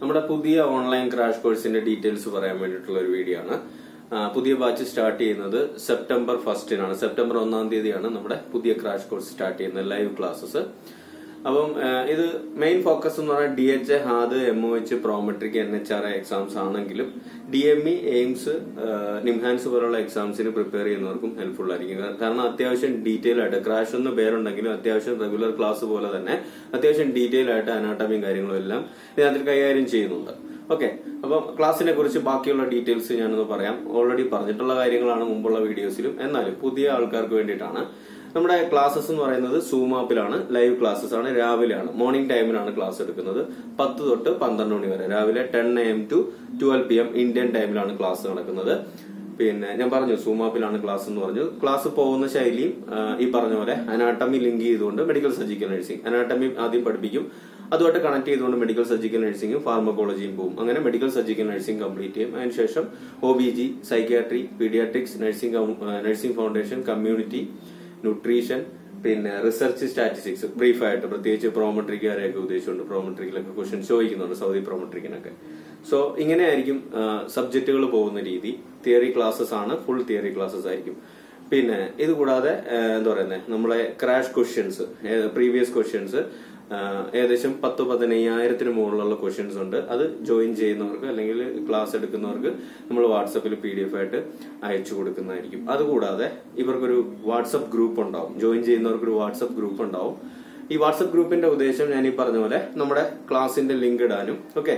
നമ്മുടെ പുതിയ online crash കോഴ്സിന്റെ ഡീറ്റെയിൽസ് പറയാൻ വേണ്ടിയിട്ടുള്ള ഒരു വീഡിയോ ആണ് ആ, പുതിയ ബാച്ച് സ്റ്റാർട്ട് ചെയ്യുന്നത് സെപ്റ്റംബർ ഫസ്റ്റിനാണ് സെപ്റ്റംബർ ഒന്നാം തീയതിയാണ് നമ്മുടെ പുതിയ ക്രാഷ് കോഴ്സ് സ്റ്റാർട്ട് ചെയ്യുന്നത് ലൈവ് ക്ലാസ്സസ് അപ്പം ആ, ഇത് മെയിൻ ഫോക്കസ് എന്ന് പറഞ്ഞാൽ D H A HAAD M O H Prometric N H R exams ആണെങ്കിലും D M E AIIMS NIMHANS പോലുള്ള എക്സാംസിന് പ്രിപ്പയർ ചെയ്യുന്നവർക്കും ഹെൽപ്ഫുൾ ആയിരിക്കും കാ- കാരണം അത്യാവശ്യം ഡീറ്റെയിൽ ആയിട്ട് ക്രാഷ് എന്ന് പേരുണ്ടെങ്കിലും അത്യാവശ്യം റെഗുലർ ക്ലാസ് പോലെ തന്നെ അത്യാവശ്യം ഡീറ്റെയിൽ ആയിട്ട് അനാട്ടമിയും കാര്യങ്ങളും എല്ലാം ഇതിനകത്ത് കൈകാര്യം ചെയ്യുന്നുണ്ട് ഓക്കെ അപ്പം ക്ലാസ്സിനെ കുറിച്ച് ബാക്കിയുള്ള ഡീറ്റെയിൽസ് ഞാനൊന്ന് പറയാം ഓൾറെഡി പറഞ്ഞിട്ടുള്ള കാര്യങ്ങളാണ് മുമ്പുള്ള വീഡിയോസിലും എന്നാലും പുതിയ ആൾക്കാർക്ക് വേണ്ടിയിട്ടാണ് നമ്മുടെ ക്ലാസ്സസ് എന്ന് പറയുന്നത് സൂം ആപ്പിലാണ് ലൈവ് ക്ലാസ്സസ് ആണ് രാവിലെയാണ് മോർണിംഗ് ടൈമിലാണ് ക്ലാസ് എടുക്കുന്നത് പത്ത് തൊട്ട് പന്ത്രണ്ട് മണി വരെ രാവിലെ ten A M to twelve P M Indian ടൈമിലാണ് ക്ലാസ് നടക്കുന്നത് പിന്നെ ഞാൻ പറഞ്ഞു സൂം ആപ്പിലാണ് ക്ലാസ് എന്ന് പറഞ്ഞു ക്ലാസ് പോകുന്ന ശൈലിയും ആ, ഈ പറഞ്ഞ പോലെ അനാട്ടമി ലിങ്ക് ചെയ്തുകൊണ്ട് മെഡിക്കൽ സർജിക്കൽ നഴ്സിംഗ് അനാട്ടമി ആദ്യം പഠിപ്പിക്കും അതുമായിട്ട് കണക്ട് ചെയ്തുകൊണ്ട് മെഡിക്കൽ സർജിക്കൽ നഴ്സിംഗും ഫാർമക്കോളജിയും പോകും അങ്ങനെ മെഡിക്കൽ സർജിക്കൽ നഴ്സിംഗ് കംപ്ലീറ്റ് ചെയ്യും അതിനുശേഷം O B G psychiatry paediatrics nursing nursing foundation community nutrition പിന്നെ റിസർച്ച് സ്റ്റാറ്റിസ്റ്റിക്സ് ബ്രീഫായിട്ട് പ്രത്യേകിച്ച് പ്രോമെട്രിക്കാരെയൊക്കെ ഉദ്ദേശിച്ചുകൊണ്ട് പ്രോമെട്രിക്കിലൊക്കെ ക്വസ്റ്റ്യൻസ് ചോദിക്കുന്നുണ്ട് സൗദി പ്രോമെട്രിക്കിനൊക്കെ സോ ഇങ്ങനെയായിരിക്കും സബ്ജക്റ്റുകൾ പോകുന്ന രീതി തിയറി ക്ലാസ്സസ് ആണ് ഫുൾ തിയറി ക്ലാസ്സസ് ആയിരിക്കും പിന്നെ ഇത് കൂടാതെ ആ, എന്താ പറയുന്നത് നമ്മളെ ക്രാഷ് ക്വസ്റ്റ്യൻസ് പ്രീവിയസ് ക്വസ്റ്റ്യൻസ് ഏകദേശം പത്ത് പതിനയ്യായിരത്തിന് മുകളിലുള്ള ക്വസ്റ്റ്യൻസ് ഉണ്ട് അത് ജോയിൻ ചെയ്യുന്നവർക്ക് അല്ലെങ്കിൽ ക്ലാസ് എടുക്കുന്നവർക്ക് നമ്മൾ വാട്സപ്പിൽ പി ഡി എഫ് ആയിട്ട് അയച്ചു കൊടുക്കുന്നതായിരിക്കും അതുകൂടാതെ ഇവർക്കൊരു വാട്സപ്പ് ഗ്രൂപ്പ് ഉണ്ടാവും ജോയിൻ ചെയ്യുന്നവർക്ക് ഒരു വാട്സപ്പ് ഗ്രൂപ്പ് ഉണ്ടാവും ഈ വാട്സപ്പ് ഗ്രൂപ്പിന്റെ ഉദ്ദേശം ഞാൻ ഈ പറഞ്ഞ പോലെ നമ്മുടെ ക്ലാസിന്റെ ലിങ്ക് ഇടാനും ഓക്കെ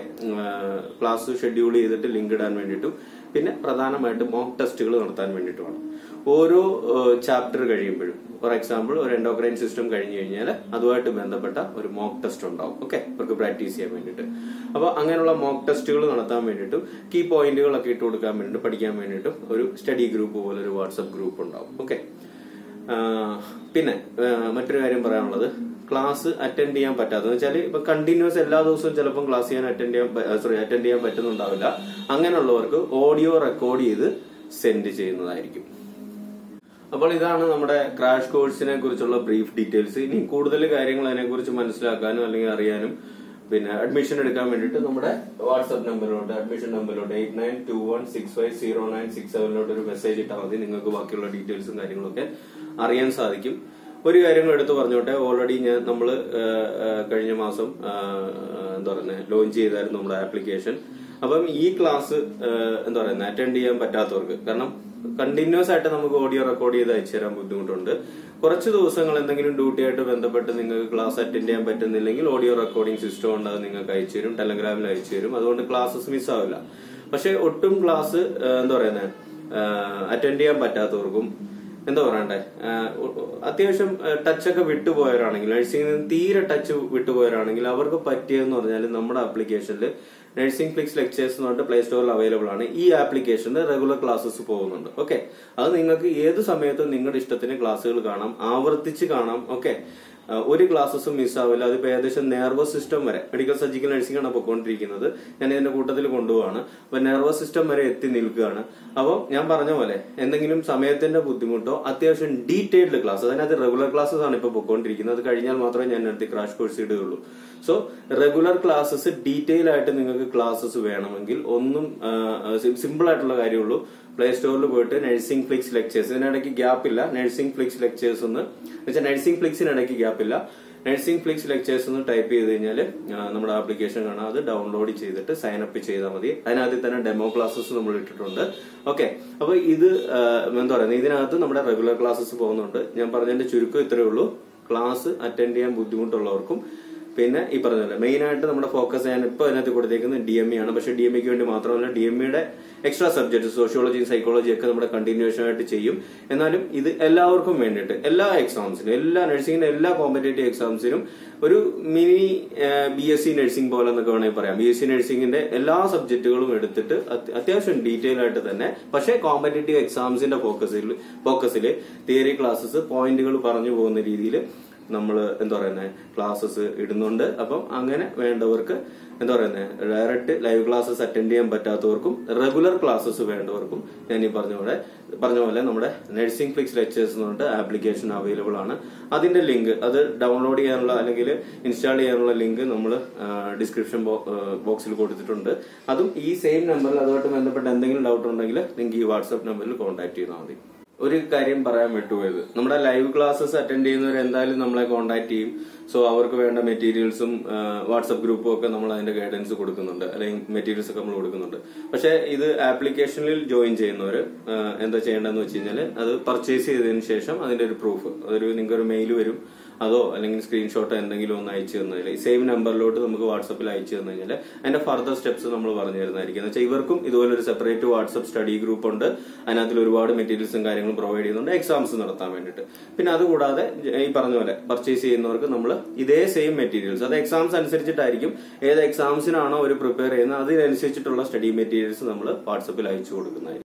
ക്ലാസ് ഷെഡ്യൂൾ ചെയ്തിട്ട് ലിങ്ക് ഇടാൻ വേണ്ടിയിട്ടും പിന്നെ പ്രധാനമായിട്ട് മോക്ക് ടെസ്റ്റുകൾ നടത്താൻ വേണ്ടിയിട്ടുമാണ് ഓരോ ചാപ്റ്റർ കഴിയുമ്പോഴും ഫോർ എക്സാമ്പിൾ ഒരു എൻഡോക്രൈൻ സിസ്റ്റം കഴിഞ്ഞു കഴിഞ്ഞാൽ അതുമായിട്ട് ബന്ധപ്പെട്ട ഒരു മോക്ക് ടെസ്റ്റ് ഉണ്ടാവും ഓക്കെ അവർക്ക് പ്രാക്ടീസ് ചെയ്യാൻ വേണ്ടിയിട്ട് അപ്പോൾ അങ്ങനെയുള്ള മോക്ക് ടെസ്റ്റുകൾ നടത്താൻ വേണ്ടിയിട്ടും കീ പോയിന്റുകളൊക്കെ ഇട്ട് കൊടുക്കാൻ വേണ്ടിയിട്ട് പഠിക്കാൻ വേണ്ടിയിട്ടും ഒരു സ്റ്റഡി ഗ്രൂപ്പ് പോലെ ഒരു വാട്സപ്പ് ഗ്രൂപ്പ് ഉണ്ടാവും ഓക്കെ പിന്നെ ആ, മറ്റൊരു കാര്യം പറയാനുള്ളത് ക്ലാസ് അറ്റൻഡ് ചെയ്യാൻ പറ്റാത്തത് വെച്ചാൽ ഇപ്പൊ കണ്ടിന്യൂസ് എല്ലാ ദിവസവും ചിലപ്പം ക്ലാസ് ചെയ്യാൻ അറ്റൻഡ് ചെയ്യാൻ സോറി അറ്റൻഡ് ചെയ്യാൻ പറ്റുന്നുണ്ടാവില്ല അങ്ങനെയുള്ളവർക്ക് ഓഡിയോ റെക്കോർഡ് ചെയ്ത് സെൻഡ് ചെയ്യുന്നതായിരിക്കും അപ്പോൾ ഇതാണ് നമ്മുടെ ക്രാഷ് കോഴ്സിനെ കുറിച്ചുള്ള ബ്രീഫ് ഡീറ്റെയിൽസ് ഇനി കൂടുതൽ കാര്യങ്ങൾ അതിനെക്കുറിച്ച് മനസ്സിലാക്കാനും അല്ലെങ്കിൽ അറിയാനും പിന്നെ അഡ്മിഷൻ എടുക്കാൻ വേണ്ടിയിട്ട് നമ്മുടെ വാട്സ്ആപ്പ് നമ്പറിലോട്ട് അഡ്മിഷൻ നമ്പറിലോട്ട് eight nine two one six five zero nine six സെവനിലോട്ട് ഒരു മെസ്സേജ് ഇട്ടാൽ മതി നിങ്ങൾക്ക് ബാക്കിയുള്ള ഡീറ്റെയിൽസും കാര്യങ്ങളൊക്കെ അറിയാൻ സാധിക്കും ഒരു കാര്യം എടുത്തു പറഞ്ഞോട്ടെ ഓൾറെഡി ഞാൻ നമ്മൾ കഴിഞ്ഞ മാസം ആ, എന്താ പറയുന്നത് ലോഞ്ച് ചെയ്തായിരുന്നു നമ്മുടെ ആപ്ലിക്കേഷൻ അപ്പം ഈ ക്ലാസ് എന്താ പറയുന്നത് അറ്റൻഡ് ചെയ്യാൻ പറ്റാത്തവർക്ക് കാരണം കണ്ടിന്യൂസ് ആയിട്ട് നമുക്ക് ഓഡിയോ റെക്കോർഡ് ചെയ്ത് അയച്ചു തരാൻ ബുദ്ധിമുട്ടുണ്ട് കുറച്ച് ദിവസങ്ങൾ എന്തെങ്കിലും ഡ്യൂട്ടി ആയിട്ട് ബന്ധപ്പെട്ട് നിങ്ങൾക്ക് ക്ലാസ് അറ്റൻഡ് ചെയ്യാൻ പറ്റുന്നില്ലെങ്കിൽ ഓഡിയോ റെക്കോർഡിംഗ് സിസ്റ്റം ഉണ്ട് അത് നിങ്ങൾക്ക് അയച്ചു തരും ടെലഗ്രാമിൽ അയച്ചു തരും അതുകൊണ്ട് ക്ലാസ്സസ് മിസ്സാവില്ല പക്ഷെ ഒട്ടും ക്ലാസ് എന്താ പറയുന്നത് അറ്റൻഡ് ചെയ്യാൻ പറ്റാത്തവർക്കും എന്താ പറയണ്ടേ ആഹ് ഉ- ഉ- അത്യാവശ്യം ടച്ച് ഒക്കെ വിട്ടുപോയവരാണെങ്കിൽ നഴ്സിംഗിൽ നിന്ന് തീരെ ടച്ച് വിട്ടുപോയവരാണെങ്കിൽ അവർക്ക് പറ്റിയതെന്ന് പറഞ്ഞാൽ നമ്മുടെ ആപ്ലിക്കേഷനിൽ നഴ്സിംഗ് ഫ്ലിക്സ് ലെക്ചേഴ്സ് എന്ന് പറഞ്ഞിട്ട് പ്ലേ സ്റ്റോറിൽ അവൈലബിൾ ആണ് ഈ ആപ്ലിക്കേഷനിൽ റെഗുലർ ക്ലാസ്സസ് പോകുന്നുണ്ട് ഓക്കെ അത് നിങ്ങൾക്ക് ഏത് സമയത്തും നിങ്ങളുടെ ഇഷ്ടത്തിന് ക്ലാസ്സുകൾ കാണാം ആവർത്തിച്ച് കാണാം ഓക്കെ ഒരു ക്ലാസ്സസും മിസ്സാവില്ല അതിപ്പോ ഏകദേശം നെർവസ് സിസ്റ്റം വരെ മെഡിക്കൽ സർജിക്കൽ നഴ്സിംഗ് ആണ് പൊയ്ക്കൊണ്ടിരിക്കുന്നത് ഞാൻ ഇതിന്റെ കൂട്ടത്തിൽ കൊണ്ടുപോവാണ് അപ്പൊ നെർവസ് സിസ്റ്റം വരെ എത്തി നിൽക്കുകയാണ് അപ്പോൾ ഞാൻ പറഞ്ഞ പോലെ എന്തെങ്കിലും സമയത്തിന്റെ ബുദ്ധിമുട്ടോ അത്യാവശ്യം ഡീറ്റെയിൽഡ് ക്ലാസ് അതിനകത്ത് റെഗുലർ ക്ലാസ്സസ് ആണ് ഇപ്പൊ പൊയ്ക്കൊണ്ടിരിക്കുന്നത് അത് കഴിഞ്ഞാൽ മാത്രമേ ഞാൻ അടുത്ത് ക്രാഷ് കോഴ്സ് ഇടുകയുള്ളൂ സോ റെഗുലർ ക്ലാസ്സസ് ഡീറ്റെയിൽ ആയിട്ട് നിങ്ങൾക്ക് ക്ലാസ്സസ് വേണമെങ്കിൽ ഒന്നും സിമ്പിൾ ആയിട്ടുള്ള കാര്യമുള്ളൂ പ്ലേ സ്റ്റോറിൽ പോയിട്ട് നഴ്സിംഗ് ഫ്ലിക്സ് ലെക്ചേഴ്സ് ഇതിനിടയ്ക്ക് ഗ്യാപ്പ് ഇല്ല നഴ്സിംഗ് ഫ്ലിക്സ് ലെക്ചേഴ്സ് എന്ന് വെച്ചാൽ നഴ്സിംഗ് ഫ്ലിക്സിനിടയ്ക്ക് ഗ്യാപ്പ് ഇല്ല നഴ്സിംഗ് ഫ്ലിക്സ് ലെക്ചേഴ്സ് എന്ന് ടൈപ്പ് ചെയ്ത് കഴിഞ്ഞാൽ നമ്മുടെ ആപ്ലിക്കേഷൻ കാണാം അത് ഡൗൺലോഡ് ചെയ്തിട്ട് സൈൻ അപ്പ് ചെയ്താൽ മതി അതിനകത്ത് തന്നെ ഡെമോ ക്ലാസ്സസ് നമ്മൾ ഇട്ടിട്ടുണ്ട് ഓക്കെ അപ്പൊ ഇത് ആ, എന്താ പറയുന്നത് ഇതിനകത്ത് നമ്മുടെ റെഗുലർ ക്ലാസ്സസ് പോകുന്നുണ്ട് ഞാൻ പറഞ്ഞതിന്റെ ചുരുക്കം ഇത്രയേ ഉള്ളൂ ക്ലാസ് അറ്റൻഡ് ചെയ്യാൻ ബുദ്ധിമുട്ടുള്ളവർക്കും പിന്നെ ഈ പറഞ്ഞല്ലോ മെയിൻ ആയിട്ട് നമ്മുടെ ഫോക്കസ് ഞാൻ ഇപ്പൊ അതിനകത്ത് കൊടുത്തേക്കുന്നത് ഡി എം ഇ ആണ് പക്ഷെ ഡി എം ഇക്ക് വേണ്ടി മാത്രമല്ല ഡി എം ഇയുടെ എക്സ്ട്രാ സബ്ജക്ട് സോഷ്യോളജിയും സൈക്കോളജിയും ഒക്കെ നമ്മുടെ കണ്ടിന്യൂഷൻ ആയിട്ട് ചെയ്യും എന്നാലും ഇത് എല്ലാവർക്കും വേണ്ടിയിട്ട് എല്ലാ എക്സാംസിനും എല്ലാ നഴ്സിംഗിന്റെ എല്ലാ കോമ്പറ്റേറ്റീവ് എക്സാംസിനും ഒരു mini B S C nursing പോലെ എന്നൊക്കെ വേണമെങ്കിൽ പറയാം ബി എസ് സി നഴ്സിംഗിന്റെ എല്ലാ സബ്ജക്റ്റുകളും എടുത്തിട്ട് അത് അത്യാവശ്യം ഡീറ്റെയിൽ ആയിട്ട് തന്നെ പക്ഷേ കോമ്പറ്റേറ്റീവ് എക്സാംസിന്റെ ഫോക്കസിൽ ഫോക്കസിൽ തിയറി ക്ലാസ്സസ് പോയിന്റുകൾ പറഞ്ഞു പോകുന്ന രീതിയിൽ നമ്മൾ എന്താ പറയുന്നത് ക്ലാസ്സസ് ഇടുന്നുണ്ട് അപ്പം അങ്ങനെ വേണ്ടവർക്ക് എന്താ പറയുന്നത് ഡയറക്റ്റ് ലൈവ് ക്ലാസ്സസ് അറ്റൻഡ് ചെയ്യാൻ പറ്റാത്തവർക്കും റെഗുലർ ക്ലാസ്സസ് വേണ്ടവർക്കും ഞാൻ ഈ പറഞ്ഞ പോലെ പറഞ്ഞ പോലെ നമ്മുടെ നഴ്സിംഗ് ഫ്ലിക്സ് ലെക്ചേഴ്സ് എന്ന് പറഞ്ഞിട്ട് ആപ്ലിക്കേഷൻ അവൈലബിൾ ആണ് അതിന്റെ ലിങ്ക് അത് ഡൗൺലോഡ് ചെയ്യാനുള്ള അല്ലെങ്കിൽ ഇൻസ്റ്റാൾ ചെയ്യാനുള്ള ലിങ്ക് നമ്മൾ ഡിസ്ക്രിപ്ഷൻ ബോക്സിൽ കൊടുത്തിട്ടുണ്ട് അതും ഈ സെയിം നമ്പറിൽ അതുമായിട്ട് ബന്ധപ്പെട്ട എന്തെങ്കിലും ഡൗട്ട് ഉണ്ടെങ്കിൽ നിങ്ങൾക്ക് ഈ വാട്സ്ആപ്പ് നമ്പറിൽ കോൺടാക്ട് ചെയ്താൽ മതി ഒരു കാര്യം പറയാൻ വിട്ടുപോയത് നമ്മുടെ ലൈവ് ക്ലാസ്സസ് അറ്റൻഡ് ചെയ്യുന്നവർ എന്തായാലും നമ്മളെ കോൺടാക്ട് ചെയ്യും സോ അവർക്ക് വേണ്ട മെറ്റീരിയൽസും വാട്സപ്പ് ഗ്രൂപ്പും ഒക്കെ നമ്മൾ അതിന്റെ ഗൈഡൻസ് കൊടുക്കുന്നുണ്ട് അല്ലെങ്കിൽ മെറ്റീരിയൽസ് ഒക്കെ നമ്മൾ കൊടുക്കുന്നുണ്ട് പക്ഷെ ഇത് ആപ്ലിക്കേഷനിൽ ജോയിൻ ചെയ്യുന്നവർ എന്താ ചെയ്യേണ്ടതെന്ന് വെച്ച് കഴിഞ്ഞാൽ അത് പർച്ചേസ് ചെയ്തതിന് ശേഷം അതിന്റെ ഒരു പ്രൂഫ് അതൊരു നിങ്ങൾക്ക് ഒരു മെയിൽ വരും അതോ അല്ലെങ്കിൽ സ്ക്രീൻഷോട്ടോ എന്തെങ്കിലും ഒന്ന് അയച്ചു തന്നതിൽ ഈ സെയിം നമ്പറിലോട്ട് നമുക്ക് വാട്സപ്പിൽ അയച്ചു തന്നു കഴിഞ്ഞാൽ അതിന്റെ ഫർദർ സ്റ്റെപ്സ് നമ്മൾ പറഞ്ഞു തരുന്നതായിരിക്കും എന്ന് വെച്ചാൽ ഇവർക്കും ഇതുപോലെ ഒരു സെപ്പറേറ്റ് വാട്സപ്പ് സ്റ്റഡി ഗ്രൂപ്പ് ഉണ്ട് അതിനകത്തിൽ ഒരുപാട് മെറ്റീരിയൽസും കാര്യങ്ങളും പ്രൊവൈഡ് ചെയ്യുന്നുണ്ട് എക്സാംസ് നടത്താൻ വേണ്ടിയിട്ട് പിന്നെ അതുകൂടാതെ ഈ പറഞ്ഞ പോലെ പർച്ചേസ് ചെയ്യുന്നവർക്ക് നമ്മൾ ഇതേ സെയിം മെറ്റീരിയൽസ് അത് എക്സാംസ് അനുസരിച്ചിട്ടായിരിക്കും ഏത് എക്സാംസിനാണോ അവർ പ്രിപ്പയർ ചെയ്യുന്നത് അതിനനുസരിച്ചിട്ടുള്ള സ്റ്റഡി മെറ്റീരിയൽസ് നമ്മൾ വാട്സപ്പിൽ അയച്ചു കൊടുക്കുന്നതായിരിക്കും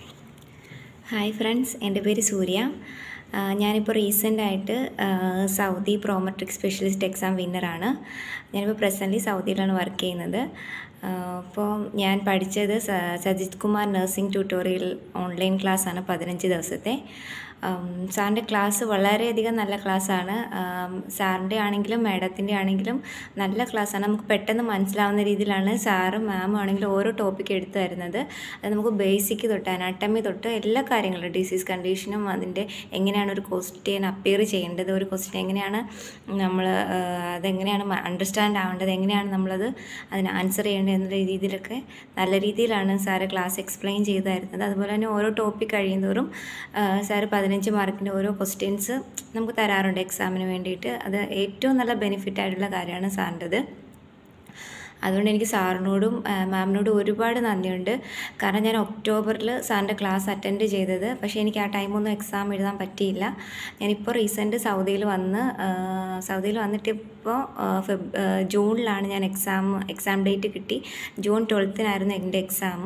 ഹായ് ഫ്രണ്ട്സ് എൻ്റെ പേര് സൂര്യ ആ, ഞാനിപ്പോൾ റീസെൻ്റായിട്ട് സൗദി പ്രോമെട്രിക് സ്പെഷ്യലിസ്റ്റ് എക്സാം വിന്നറാണ് ഞാനിപ്പോൾ പ്രസൻ്റ്ലി സൗദിയിലാണ് വർക്ക് ചെയ്യുന്നത് ആ, അപ്പോൾ ഞാൻ പഠിച്ചത് സ- Sajith Kumar nursing tutorial online ക്ലാസ്സാണ് പതിനഞ്ച് ദിവസത്തെ ആം, സാറിൻ്റെ ക്ലാസ് വളരെയധികം നല്ല ക്ലാസ്സാണ് ആം, സാറിൻ്റെ ആണെങ്കിലും മാഡത്തിൻ്റെ ആണെങ്കിലും നല്ല ക്ലാസ്സാണ് നമുക്ക് പെട്ടെന്ന് മനസ്സിലാവുന്ന രീതിയിലാണ് സാറും മാമും ആണെങ്കിലും ഓരോ ടോപ്പിക്ക് എടുത്തു തരുന്നത് അത് നമുക്ക് ബേസിക് തൊട്ട് അനാട്ടമി തൊട്ട് എല്ലാ കാര്യങ്ങളും ഡിസീസ് കണ്ടീഷനും അതിൻ്റെ എങ്ങനെയാണ് ഒരു ക്വസ്റ്റ്യൻ അപ്പിയർ ചെയ്യേണ്ടത് ഒരു ക്വസ്റ്റ്യൻ എങ്ങനെയാണ് നമ്മൾ അതെങ്ങനെയാണ് അണ്ടർസ്റ്റാൻഡ് ആവേണ്ടത് എങ്ങനെയാണ് നമ്മളത് അതിന് ആൻസർ ചെയ്യേണ്ടത് എന്നുള്ള രീതിയിലൊക്കെ നല്ല രീതിയിലാണ് സാറ് ക്ലാസ് എക്സ്പ്ലെയിൻ ചെയ്തു തരുന്നത് അതുപോലെ തന്നെ ഓരോ ടോപ്പിക് കഴിയുന്തോറും സാറ് പതിനഞ്ച് മാർക്കിൻ്റെ ഓരോ ക്വസ്റ്റ്യൻസ് നമുക്ക് തരാറുണ്ട് എക്സാമിന് വേണ്ടിയിട്ട് അത് ഏറ്റവും നല്ല ബെനിഫിറ്റ് ആയിട്ടുള്ള കാര്യമാണ് സാറിൻ്റെത് അതുകൊണ്ട് എനിക്ക് സാറിനോടും ആ, മാമിനോടും ഒരുപാട് നന്ദിയുണ്ട് കാരണം ഞാൻ ഒക്ടോബറിൽ സാറിൻ്റെ ക്ലാസ് അറ്റൻഡ് ചെയ്തത് പക്ഷേ എനിക്ക് ആ ടൈമൊന്നും എക്സാം എഴുതാൻ പറ്റിയില്ല ഞാനിപ്പോൾ റീസെൻറ്റ് സൗദിയിൽ വന്ന് ആ, സൗദിയിൽ വന്നിട്ടിപ്പോൾ ആ, ഫെബ് ആ, ജൂണിലാണ് ഞാൻ എക്സാം എക്സാം ഡേറ്റ് കിട്ടി ജൂൺ ട്വൽത്തിനായിരുന്നു എൻ്റെ എക്സാം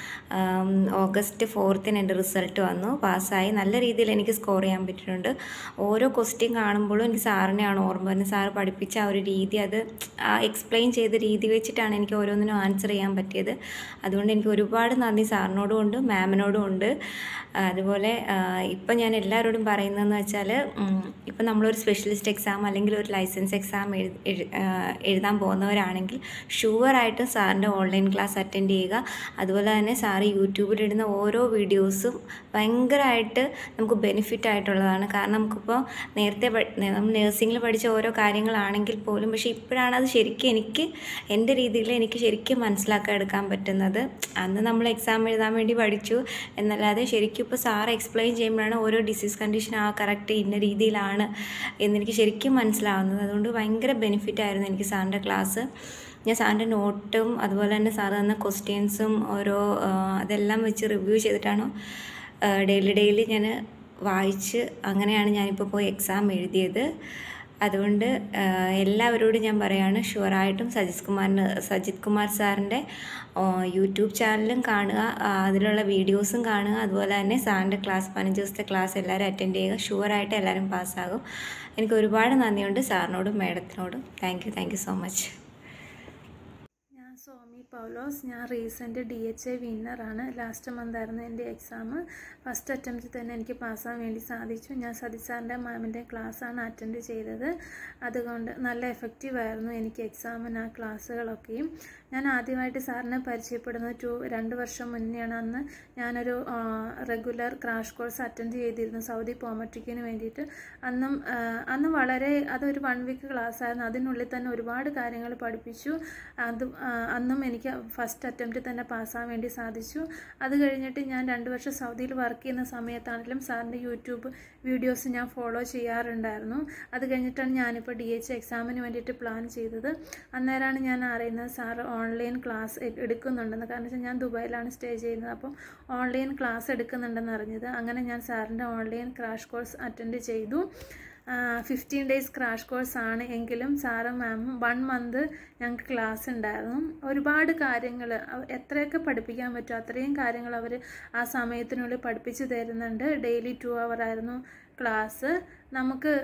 ഓഗസ്റ്റ് ഫോർത്തിന് എൻ്റെ റിസൾട്ട് വന്നു പാസ്സായി നല്ല രീതിയിൽ എനിക്ക് സ്കോർ ചെയ്യാൻ പറ്റിയിട്ടുണ്ട് ഓരോ ക്വസ്റ്റ്യൻ കാണുമ്പോഴും എനിക്ക് സാറിനെയാണ് ഓർമ്മ വരുന്നത് സാറ് പഠിപ്പിച്ച ആ ഒരു രീതി അത് എക്സ്പ്ലെയിൻ ചെയ്ത രീതി വെച്ചിട്ടാണ് എനിക്ക് ഓരോന്നിനും ആൻസർ ചെയ്യാൻ പറ്റിയത് അതുകൊണ്ട് എനിക്ക് ഒരുപാട് നന്ദി സാറിനോടും ഉണ്ട് മാമിനോടും ഉണ്ട് ആ, അതുപോലെ ഇപ്പം ഞാൻ എല്ലാവരോടും പറയുന്നതെന്ന് വെച്ചാൽ ഇപ്പം നമ്മളൊരു സ്പെഷ്യലിസ്റ്റ് എക്സാം അല്ലെങ്കിൽ ഒരു ലൈസൻസ് എക്സാം എഴു എഴു- ആ, എഴുതാൻ പോകുന്നവരാണെങ്കിൽ ഷുവറായിട്ടും സാറിൻ്റെ ഓൺലൈൻ ക്ലാസ് അറ്റൻഡ് ചെയ്യുക അതുപോലെ തന്നെ സാറ് യൂട്യൂബിലിടുന്ന ഓരോ വീഡിയോസും ഭയങ്കരമായിട്ട് നമുക്ക് ബെനിഫിറ്റ് ആയിട്ടുള്ളതാണ് കാരണം നമുക്കിപ്പോൾ നേരത്തെ പഠി- നമ്മൾ നേഴ്സിംഗിൽ പഠിച്ച ഓരോ കാര്യങ്ങളാണെങ്കിൽ പോലും പക്ഷേ ഇപ്പോഴാണ് അത് ശരിക്കും എനിക്ക് എൻ്റെ രീതിയിൽ എനിക്ക് ശരിക്കും മനസ്സിലാക്കാൻ എടുക്കാൻ പറ്റുന്നത് അന്ന് നമ്മൾ എക്സാം എഴുതാൻ വേണ്ടി പഠിച്ചു എന്നല്ലാതെ ശരിക്കും ഇപ്പോൾ സാറ് എക്സ്പ്ലെയിൻ ചെയ്യുമ്പോഴാണ് ഓരോ ഡിസീസ് കണ്ടീഷൻ ആ കറക്റ്റ് ഇന്ന രീതിയിലാണ് എന്നെനിക്ക് ശരിക്കും മനസ്സിലാവുന്നത് അതുകൊണ്ട് ഭയങ്കര ബെനിഫിറ്റ് ആയിരുന്നു എനിക്ക് സാറിൻ്റെ ക്ലാസ് ഞാൻ സാറിൻ്റെ നോട്ടും അതുപോലെ തന്നെ സാറ് തന്ന ക്വസ്റ്റ്യൻസും ഓരോ ആ, അതെല്ലാം വെച്ച് റിവ്യൂ ചെയ്തിട്ടാണ് ഡെയിലി ഡെയിലി ഞാൻ വായിച്ച് അങ്ങനെയാണ് ഞാനിപ്പോൾ പോയി എക്സാം എഴുതിയത് അതുകൊണ്ട് ആ, എല്ലാവരോടും ഞാൻ പറയുകയാണ് ഷുവറായിട്ടും സജിത് കുമാറിന് സജിത് കുമാർ സാറിൻ്റെ ആ, യൂട്യൂബ് ചാനലും കാണുക ആ, അതിലുള്ള വീഡിയോസും കാണുക അതുപോലെ തന്നെ സാറിൻ്റെ ക്ലാസ് പതിനഞ്ച് ദിവസത്തെ ക്ലാസ് എല്ലാവരും അറ്റൻഡ് ചെയ്യുക ഷുവറായിട്ട് എല്ലാവരും പാസ്സാകും എനിക്ക് ഒരുപാട് നന്ദിയുണ്ട് സാറിനോടും മാഡത്തിനോടും thank you thank you so much ഞാൻ സോമി പൗലോസ് ഞാൻ റീസെൻ്റ് ഡി എച്ച് ഐ വിന്നറാണ് ലാസ്റ്റ് മന്ത് ആയിരുന്നു എൻ്റെ എക്സാം ഫസ്റ്റ് അറ്റംപ്റ്റ് തന്നെ എനിക്ക് പാസ്സാൻ വേണ്ടി സാധിച്ചു ഞാൻ സതീഷ് സാറിൻ്റെ മാമിൻ്റെ ക്ലാസ്സാണ് അറ്റൻഡ് ചെയ്തത് അതുകൊണ്ട് നല്ല എഫക്റ്റീവ് ആയിരുന്നു എനിക്ക് എക്സാമിന് ആ ക്ലാസ്സുകളൊക്കെയും ഞാൻ ആദ്യമായിട്ട് സാറിനെ പരിചയപ്പെടുന്നത് ടു രണ്ട് വർഷം മുന്നെയാണ് അന്ന് ഞാനൊരു റെഗുലർ ക്രാഷ് കോഴ്സ് അറ്റൻഡ് ചെയ്തിരുന്നു സൗദി പോമട്രിക്കിന് വേണ്ടിയിട്ട് അന്നും ആ, അന്ന് വളരെ അതൊരു വൺ വീക്ക് ക്ലാസ് ആയിരുന്നു അതിനുള്ളിൽ തന്നെ ഒരുപാട് കാര്യങ്ങൾ പഠിപ്പിച്ചു അത് ആ, അന്നും എനിക്ക് ഫസ്റ്റ് അറ്റംപ്റ്റ് തന്നെ പാസ്സാൻ വേണ്ടി സാധിച്ചു അത് കഴിഞ്ഞിട്ട് ഞാൻ രണ്ട് വർഷം സൗദിയിൽ വർക്ക് ചെയ്യുന്ന സമയത്താണെങ്കിലും സാറിൻ്റെ യൂട്യൂബ് വീഡിയോസ് ഞാൻ ഫോളോ ചെയ്യാറുണ്ടായിരുന്നു അത് കഴിഞ്ഞിട്ടാണ് ഞാനിപ്പോൾ ഡി എച്ച് എക്സാമിന് വേണ്ടിയിട്ട് പ്ലാൻ ചെയ്തത് അന്നേരമാണ് ഞാൻ അറിയുന്നത് സാറ് ഓൺലൈൻ ക്ലാസ് എടുക്കുന്നുണ്ടെന്ന് കാരണം വെച്ചാൽ ഞാൻ ദുബായിലാണ് സ്റ്റേ ചെയ്യുന്നത് അപ്പം ഓൺലൈൻ ക്ലാസ് എടുക്കുന്നുണ്ടെന്ന് അറിഞ്ഞത് അങ്ങനെ ഞാൻ സാറിൻ്റെ ഓൺലൈൻ ക്രാഷ് കോഴ്സ് അറ്റൻഡ് ചെയ്തു ഫിഫ്റ്റീൻ ഡേയ്സ് ക്രാഷ് കോഴ്സ് ആണ് എങ്കിലും സാറും മാമും വൺ മന്ത് ഞങ്ങൾക്ക് ക്ലാസ് ഉണ്ടായിരുന്നു ഒരുപാട് കാര്യങ്ങൾ എത്രയൊക്കെ പഠിപ്പിക്കാൻ പറ്റുമോ അത്രയും കാര്യങ്ങൾ അവർ ആ സമയത്തിനുള്ളിൽ പഠിപ്പിച്ചു തരുന്നുണ്ട് ഡെയിലി ടു അവർ ആയിരുന്നു ക്ലാസ് നമുക്ക്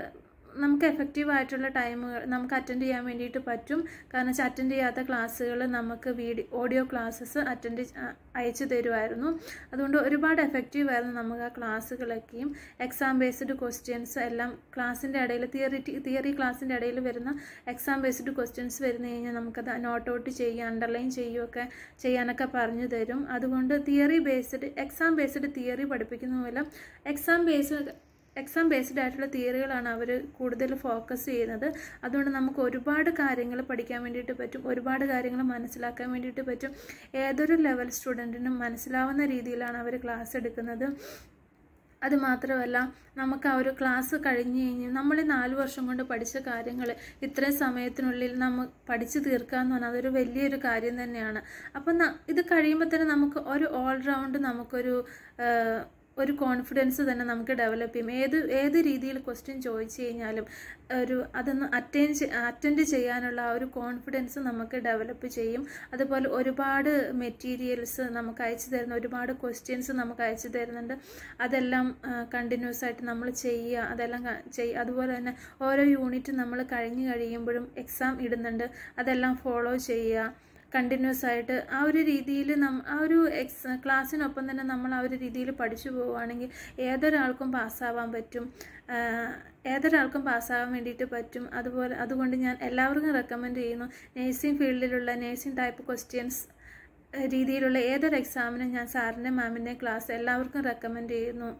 നമുക്ക് എഫക്റ്റീവ് ആയിട്ടുള്ള ടൈമുകൾ നമുക്ക് അറ്റൻഡ് ചെയ്യാൻ വേണ്ടിയിട്ട് പറ്റും കാരണം വെച്ചാൽ അറ്റൻഡ് ചെയ്യാത്ത ക്ലാസ്സുകൾ നമുക്ക് വീഡിയോ ഓഡിയോ ക്ലാസ്സസ് അറ്റൻഡ് അയച്ചു തരുമായിരുന്നു അതുകൊണ്ട് ഒരുപാട് എഫക്റ്റീവ് ആയിരുന്നു നമുക്ക് ആ ക്ലാസ്സുകളൊക്കെയും എക്സാം ബേസ്ഡ് ക്വസ്റ്റ്യൻസ് എല്ലാം ക്ലാസ്സിൻ്റെ ഇടയിൽ തിയറി തിയറി ക്ലാസ്സിൻ്റെ ഇടയിൽ വരുന്ന എക്സാം ബേസ്ഡ് ക്വസ്റ്റ്യൻസ് വരുന്ന കഴിഞ്ഞാൽ നമുക്കത് നോട്ട് ഔട്ട് ചെയ്യുക അണ്ടർലൈൻ ചെയ്യുകയൊക്കെ ചെയ്യാനൊക്കെ പറഞ്ഞു തരും അതുകൊണ്ട് theory based exam based theory പഠിപ്പിക്കുന്ന മൂലം എക്സാം ബേസ്ഡ് എക്സാം ബേസ്ഡ് ആയിട്ടുള്ള തിയറികളാണ് അവർ കൂടുതൽ ഫോക്കസ് ചെയ്യുന്നത് അതുകൊണ്ട് നമുക്ക് ഒരുപാട് കാര്യങ്ങൾ പഠിക്കാൻ വേണ്ടിയിട്ട് പറ്റും ഒരുപാട് കാര്യങ്ങൾ മനസ്സിലാക്കാൻ വേണ്ടിയിട്ട് പറ്റും ഏതൊരു ലെവൽ സ്റ്റുഡൻറ്റിനും മനസ്സിലാവുന്ന രീതിയിലാണ് അവർ ക്ലാസ് എടുക്കുന്നത് അത് മാത്രമല്ല നമുക്ക് ആ ഒരു ക്ലാസ് കഴിഞ്ഞ് കഴിഞ്ഞ് നമ്മൾ ഈ നാല് വർഷം കൊണ്ട് പഠിച്ച കാര്യങ്ങൾ ഇത്രയും സമയത്തിനുള്ളിൽ നമ്മൾ പഠിച്ചു തീർക്കുക എന്ന് പറഞ്ഞാൽ അതൊരു വലിയൊരു കാര്യം തന്നെയാണ് അപ്പം ന- ഇത് കഴിയുമ്പോൾ തന്നെ നമുക്ക് ഒരു ഓൾറൗണ്ട് നമുക്കൊരു ആ, ഒരു കോൺഫിഡൻസ് തന്നെ നമുക്ക് ഡെവലപ്പ് ചെയ്യും ഏത് ഏത് രീതിയിൽ ക്വസ്റ്റ്യൻ ചോദിച്ചു കഴിഞ്ഞാലും ഒരു അതൊന്ന് അറ്റൻഡ് അറ്റൻഡ് ചെയ്യാനുള്ള ആ ഒരു കോൺഫിഡൻസ് നമുക്ക് ഡെവലപ്പ് ചെയ്യും അതുപോലെ ഒരുപാട് മെറ്റീരിയൽസ് നമുക്ക് അയച്ചു തരുന്ന ഒരുപാട് ക്വസ്റ്റ്യൻസ് നമുക്ക് അയച്ചു തരുന്നുണ്ട് അതെല്ലാം കണ്ടിന്യൂസ് ആയിട്ട് നമ്മൾ ചെയ്യുക അതെല്ലാം ക- ചെയ്യുക അതുപോലെ തന്നെ ഓരോ യൂണിറ്റ് നമ്മൾ കഴിഞ്ഞ് കഴിയുമ്പോഴും എക്സാം ഇടുന്നുണ്ട് അതെല്ലാം ഫോളോ ചെയ്യുക കണ്ടിന്യൂസ് ആയിട്ട് ആ ഒരു രീതിയിൽ നം ആ ഒരു എക്സ് ക്ലാസ്സിനൊപ്പം തന്നെ നമ്മൾ ആ ഒരു രീതിയിൽ പഠിച്ചു പോവുകയാണെങ്കിൽ ഏതൊരാൾക്കും പാസ്സാവാൻ പറ്റും ആഹ് ഏതൊരാൾക്കും പാസ്സാവാൻ വേണ്ടിയിട്ട് പറ്റും അതുപോലെ അതുകൊണ്ട് ഞാൻ എല്ലാവർക്കും റെക്കമെൻഡ് ചെയ്യുന്നു നേഴ്സിംഗ് ഫീൽഡിലുള്ള നേഴ്സിംഗ് ടൈപ്പ് ക്വസ്റ്റ്യൻസ് രീതിയിലുള്ള ഏതൊരു എക്സാമിനും ഞാൻ സാറിൻ്റെ മാമിൻ്റെയും ക്ലാസ് എല്ലാവർക്കും റെക്കമെൻഡ് ചെയ്യുന്നു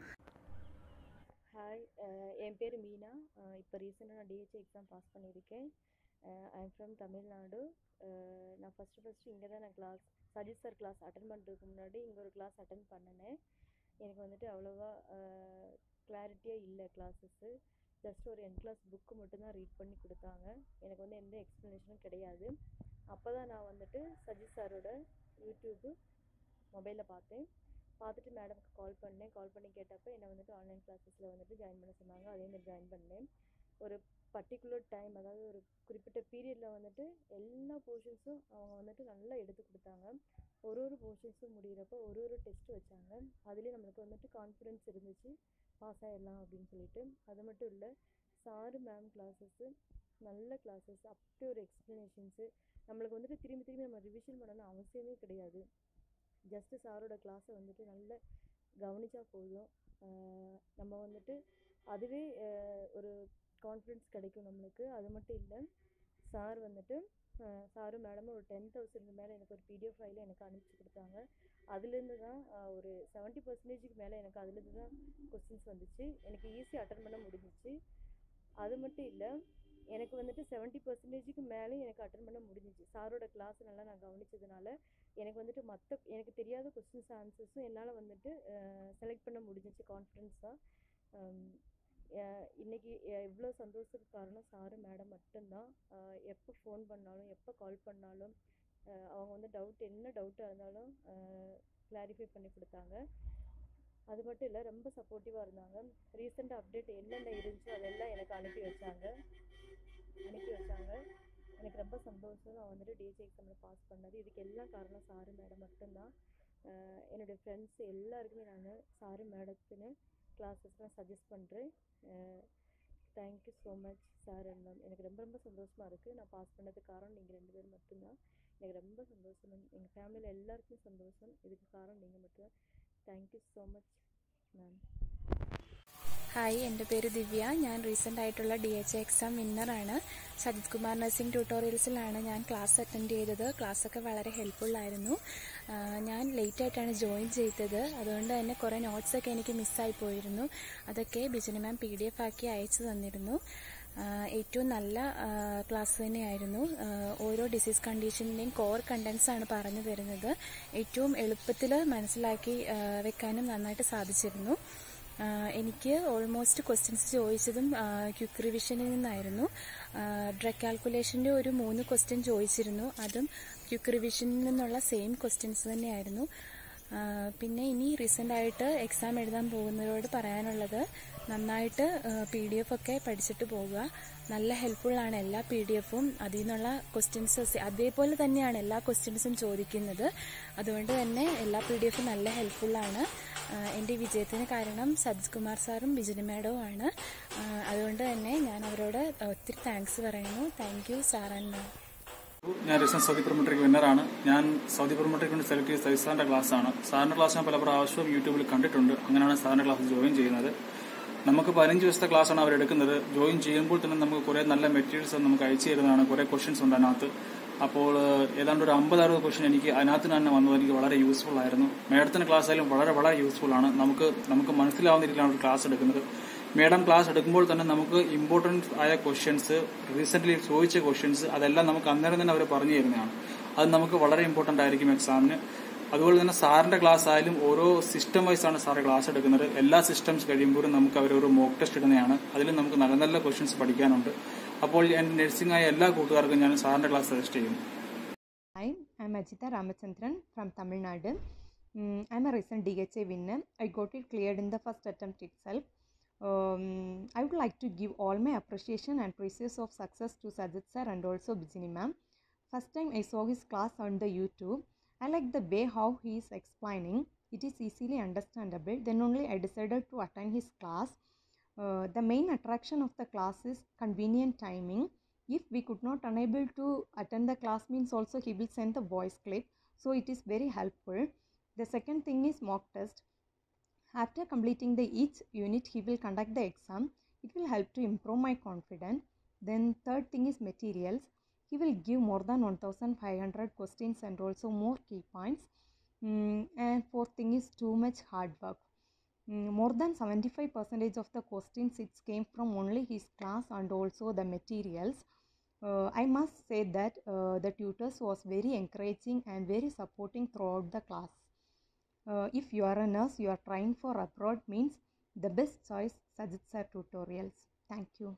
ஹாய் அஹ் என் பேர் மீனா அஹ் இப்போ ரீசெண்டாக நான் டிஹெச் எக்ஸாம் பாஸ் பண்ணியிருக்கேன் ஐ எம் ஃப்ரம் தமிழ்நாடு அஹ் நான் ஃபஸ்ட்டு ஃபஸ்ட்டு இங்கே தான் நான் class Sajith sir class attend பண்ணுறதுக்கு முன்னாடி இங்கே ஒரு கிளாஸ் அட்டன் பண்ணினேன் எனக்கு வந்துட்டு அவ்வளோவா கிளாரிட்டியாக இல்லை கிளாஸஸ்ஸு ஜஸ்ட் ஒரு என் கிளாஸ் புக்கு மட்டும்தான் ரீட் பண்ணி கொடுத்தாங்க எனக்கு வந்து எந்த எக்ஸ்ப்ளனேஷனும் கிடையாது அப்போ தான் நான் வந்துட்டு சஜித் சாரோட யூடியூப்பு மொபைலில் பார்த்தேன் பார்த்துட்டு மேடம்க்கு கால் பண்ணேன் கால் பண்ணி கேட்டப்போ என்னை வந்துட்டு ஆன்லைன் கிளாஸஸில் வந்துட்டு ஜாயின் பண்ண சொன்னாங்க அதேமாதிரி ஜாயின் பண்ணேன் ஒரு பர்டிகுலர் டைம் அதாவது ஒரு குறிப்பிட்ட பீரியடில் வந்துட்டு எல்லா போர்ஷன்ஸும் அவங்க வந்துட்டு நல்லா எடுத்து கொடுத்தாங்க ஒரு ஒரு போர்ஷன்ஸும் முடிகிறப்போ ஒரு ஒரு டெஸ்ட் வச்சாங்க அதுலேயும் நம்மளுக்கு வந்துட்டு கான்ஃபிடென்ஸ் இருந்துச்சு பாஸ் ஆகிடலாம் அப்படின்னு சொல்லிட்டு அது மட்டும் இல்லை சாரு மேம் கிளாஸஸ்ஸு நல்ல கிளாஸஸ் அப்படி ஒரு எக்ஸ்ப்ளனேஷன்ஸு நம்மளுக்கு வந்துட்டு திரும்பி திரும்பி நம்ம ரிவிஷன் பண்ணணும்னு அவசியமே கிடையாது ஜஸ்ட்டு சாரோட கிளாஸை வந்துட்டு நல்லா கவனிச்சா போதும் ஆஹ் நம்ம வந்துட்டு அதுவே ஆஹ் ஒரு கான்ஃபிடென்ஸ் கிடைக்கும் நம்மளுக்கு அது மட்டும் இல்லை சார் வந்துட்டு ஆஹ் சாரும் மேடமும் ஒரு டென் தௌசண்ட் மேலே எனக்கு ஒரு பிடிஎஃப் ஃபைல எனக்கு அனுப்பிச்சி கொடுத்தாங்க அதுலேருந்து தான் ஆஹ் ஒரு செவன்ட்டி பர்சன்டேஜுக்கு மேலே எனக்கு அதுலேருந்து தான் கொஸ்டின்ஸ் வந்துச்சு எனக்கு ஈஸியாக அட்டன் பண்ண முடிஞ்சிச்சு அது மட்டும் இல்லை எனக்கு வந்துட்டு செவன்ட்டி பர்சன்டேஜுக்கு மேலே எனக்கு அட்டன் பண்ண முடிஞ்சிச்சு சாரோட கிளாஸ் நல்லா நான் கவனிச்சதுனால எனக்கு வந்துட்டு மற்ற எனக்கு தெரியாத கொஸ்டின்ஸ் ஆன்சர்ஸும் என்னால் வந்துட்டு செலக்ட் பண்ண முடிஞ்சிச்சு கான்ஃபிடென்ஸாக இன்னைக்கு இவ்வளோ சந்தோஷத்துக்கு காரணம் சாரு மேடம் மட்டும்தான் எப்போ ஃபோன் பண்ணாலும் எப்போ கால் பண்ணாலும் அஹ் அவங்க வந்து டவுட் என்ன டவுட்டாக இருந்தாலும் கிளாரிஃபை பண்ணி கொடுத்தாங்க அது மட்டும் இல்லை ரொம்ப சப்போர்ட்டிவாக இருந்தாங்க ரீசெண்டாக அப்டேட் என்னென்ன இருந்துச்சோ அதெல்லாம் எனக்கு அனுப்பி வச்சாங்க அனுப்பி வச்சாங்க எனக்கு ரொம்ப சந்தோஷம் நான் வந்துட்டு டிஜே எக்ஸாமில் பாஸ் பண்ணது இதுக்கு எல்லாம் காரணம் சாரு மேடம் மட்டும்தான் அஹ் என்னுடைய ஃப்ரெண்ட்ஸ் எல்லாருக்குமே நான் சாரு மேடத்துன்னு கிளாஸஸ்லாம் சஜஸ்ட் பண்ணுறேன் thank you so much sir and ma'am எனக்கு ரொம்ப ரொம்ப சந்தோஷமாக இருக்குது நான் பாஸ் பண்ணதுக்கு காரணம் நீங்கள் ரெண்டு பேர் மட்டும்தான் எனக்கு ரொம்ப சந்தோஷம் எங்கள் ஃபேமிலியில் எல்லாருக்குமே சந்தோஷம் இதுக்கு காரணம் நீங்கள் மட்டும்தான் thank so much ma'am hi എൻ്റെ പേര് ദിവ്യ ഞാൻ റീസെൻ്റ് ആയിട്ടുള്ള ഡി എച്ച് എക്സാം വിന്നറാണ് സജിത് കുമാർ നഴ്സിംഗ് ട്യൂട്ടോറിയൽസിലാണ് ഞാൻ ക്ലാസ് അറ്റൻഡ് ചെയ്തത് ക്ലാസ്സൊക്കെ വളരെ ഹെൽപ്ഫുള്ളായിരുന്നു ഞാൻ ലേറ്റ് ആയിട്ടാണ് ജോയിൻ ചെയ്തത് അതുകൊണ്ട് തന്നെ കുറേ നോട്ട്സൊക്കെ എനിക്ക് മിസ്സായി പോയിരുന്നു അതൊക്കെ Bijana ma'am P D F ആക്കി അയച്ചു തന്നിരുന്നു ആഹ് ഏറ്റവും നല്ല ആഹ് ക്ലാസ് തന്നെയായിരുന്നു ആഹ് ഓരോ ഡിസീസ് കണ്ടീഷൻ്റെയും കോർ കണ്ടൻസ് ആണ് പറഞ്ഞു തരുന്നത് ഏറ്റവും എളുപ്പത്തിൽ മനസ്സിലാക്കി ആഹ് വെക്കാനും നന്നായിട്ട് സാധിച്ചിരുന്നു ആഹ് എനിക്ക് ഓൾമോസ്റ്റ് ക്വസ്റ്റ്യൻസ് ചോദിച്ചതും ക്വിക്ക് റിവിഷനിൽ നിന്നായിരുന്നു ഡ്രഗ് കാൽക്കുലേഷൻ്റെ ഒരു മൂന്ന് ക്വസ്റ്റ്യൻ ചോദിച്ചിരുന്നു അതും ക്വിക്ക് റിവിഷനിൽ നിന്നുള്ള സെയിം ക്വസ്റ്റ്യൻസ് തന്നെയായിരുന്നു പിന്നെ ഇനി റീസെൻ്റായിട്ട് എക്സാം എഴുതാൻ പോകുന്നവരോട് പറയാനുള്ളത് നന്നായിട്ട് പി ഡി എഫ് ഒക്കെ പഠിച്ചിട്ട് പോകുക നല്ല ഹെൽപ്ഫുള്ളാണ് എല്ലാ പി ഡി എഫും അതിൽ നിന്നുള്ള ക്വസ്റ്റ്യൻസ് അതേപോലെ തന്നെയാണ് എല്ലാ ക്വസ്റ്റ്യൻസും ചോദിക്കുന്നത് അതുകൊണ്ട് തന്നെ എല്ലാ പി ഡി എഫും നല്ല ഹെൽപ്ഫുള്ളാണ് എൻ്റെ വിജയത്തിന് കാരണം സജിത് കുമാർ സാറും ബിജിനി മാഡവും ആണ് അതുകൊണ്ട് തന്നെ ഞാൻ അവരോട് ഒത്തിരി താങ്ക്സ് പറയുന്നു thank you sir and ma'am ഞാൻ റിസൻ സൗദി പ്രൊമട്രിക് വിന്നറാണ് ഞാൻ സൗദി പ്രൊമട്രിക് വേണ്ടി സെലക്ട് ചെയ്ത സജിത് സാറിന്റെ ക്ലാസ്സാണ് സാറിന്റെ ക്ലാസ് ഞാൻ പല പ്രാവശ്യവും യൂട്യൂബിൽ കണ്ടിട്ടുണ്ട് അങ്ങനെയാണ് സാറിന്റെ ക്ലാസ് ജോയിൻ ചെയ്യുന്നത് നമുക്ക് പതിനഞ്ച് ദിവസത്തെ ക്ലാസ്സാണ് അവർ എടുക്കുന്നത് ജോയിൻ ചെയ്യുമ്പോൾ തന്നെ നമുക്ക് കുറേ നല്ല മെറ്റീരിയൽസ് നമുക്ക് അയച്ചു തരുന്നതാണ് കുറേ ക്വസ്റ്റ്യൻസ് ഉണ്ട് അതിനകത്ത് അപ്പോൾ ഏഹ്, ഏതാണ്ട് ഒരു അമ്പത് അറുപത് ക്വസ്റ്റ്യൻ എനിക്ക് അതിനകത്ത് തന്നെ വന്നത് എനിക്ക് വളരെ യൂസ്ഫുൾ ആയിരുന്നു മേഡത്തിന്റെ ക്ലാസ് ആയാലും വളരെ വളരെ യൂസ്ഫുൾ ആണ് നമുക്ക് നമുക്ക് മനസ്സിലാവുന്ന രീതിയിലാണ് ഒരു ക്ലാസ് എടുക്കുന്നത് മേഡം ക്ലാസ് എടുക്കുമ്പോൾ തന്നെ നമുക്ക് ഇമ്പോർട്ടൻറ്റ് ആയ ക്വസ്റ്റ്യൻസ് റീസെന്റ് ചോദിച്ച ക്വസ്റ്റ്യൻസ് അതെല്ലാം നമുക്ക് അന്നേരം തന്നെ അവർ പറഞ്ഞു തരുന്നതാണ് അത് നമുക്ക് വളരെ ഇമ്പോർട്ടന്റ് ആയിരിക്കും എക്സാമിന് അതുപോലെ തന്നെ സാറിന്റെ ക്ലാസ് ആയാലും ഓരോ സിസ്റ്റം വൈസ് ആണ് സാറ് ക്ലാസ് എടുക്കുന്നത് എല്ലാ സിസ്റ്റംസ് കഴിയുമ്പോഴും നമുക്ക് അവർ ഒരു മോക്ക് ടെസ്റ്റ് ഇടുന്നതാണ് അതിൽ നമുക്ക് നല്ല നല്ല ക്വസ്റ്റ്യൻസ് പഠിക്കാനുണ്ട് അപ്പോൾ എൻ്റെ നഴ്സിംഗ് ആയ എല്ലാ കൂട്ടുകാർക്കും ഞാൻ സാറിന്റെ ക്ലാസ് സജസ്റ്റ് ചെയ്യുന്നു Hi, I'm Ajita Ramachandran from Tamil Nadu. Mm, I'm a recent DHA winner. I got it cleared in the first attempt itself. Um, I would like to give all my appreciation and praises of success to Sajid sir and also Bijini ma'am. First time I saw his class on the YouTube. I like the way how he is explaining. It is easily understandable. Then only I decided to attend his class. Uh, the main attraction of the class is convenient timing if we could not unable to attend the class means also he will send the voice clip so it is very helpful the second thing is mock test after completing the each unit he will conduct the exam it will help to improve my confidence then third thing is materials he will give more than 1500 questions and also more key points Mm, and fourth thing is too much hard work Mm, more than 75 percentage of the questions it came from only his class and also the materials uh, i must say that uh, the tutors was very encouraging and very supporting throughout the class uh, if you are a nurse you are trying for abroad means the best choice sajid sir tutorials thank you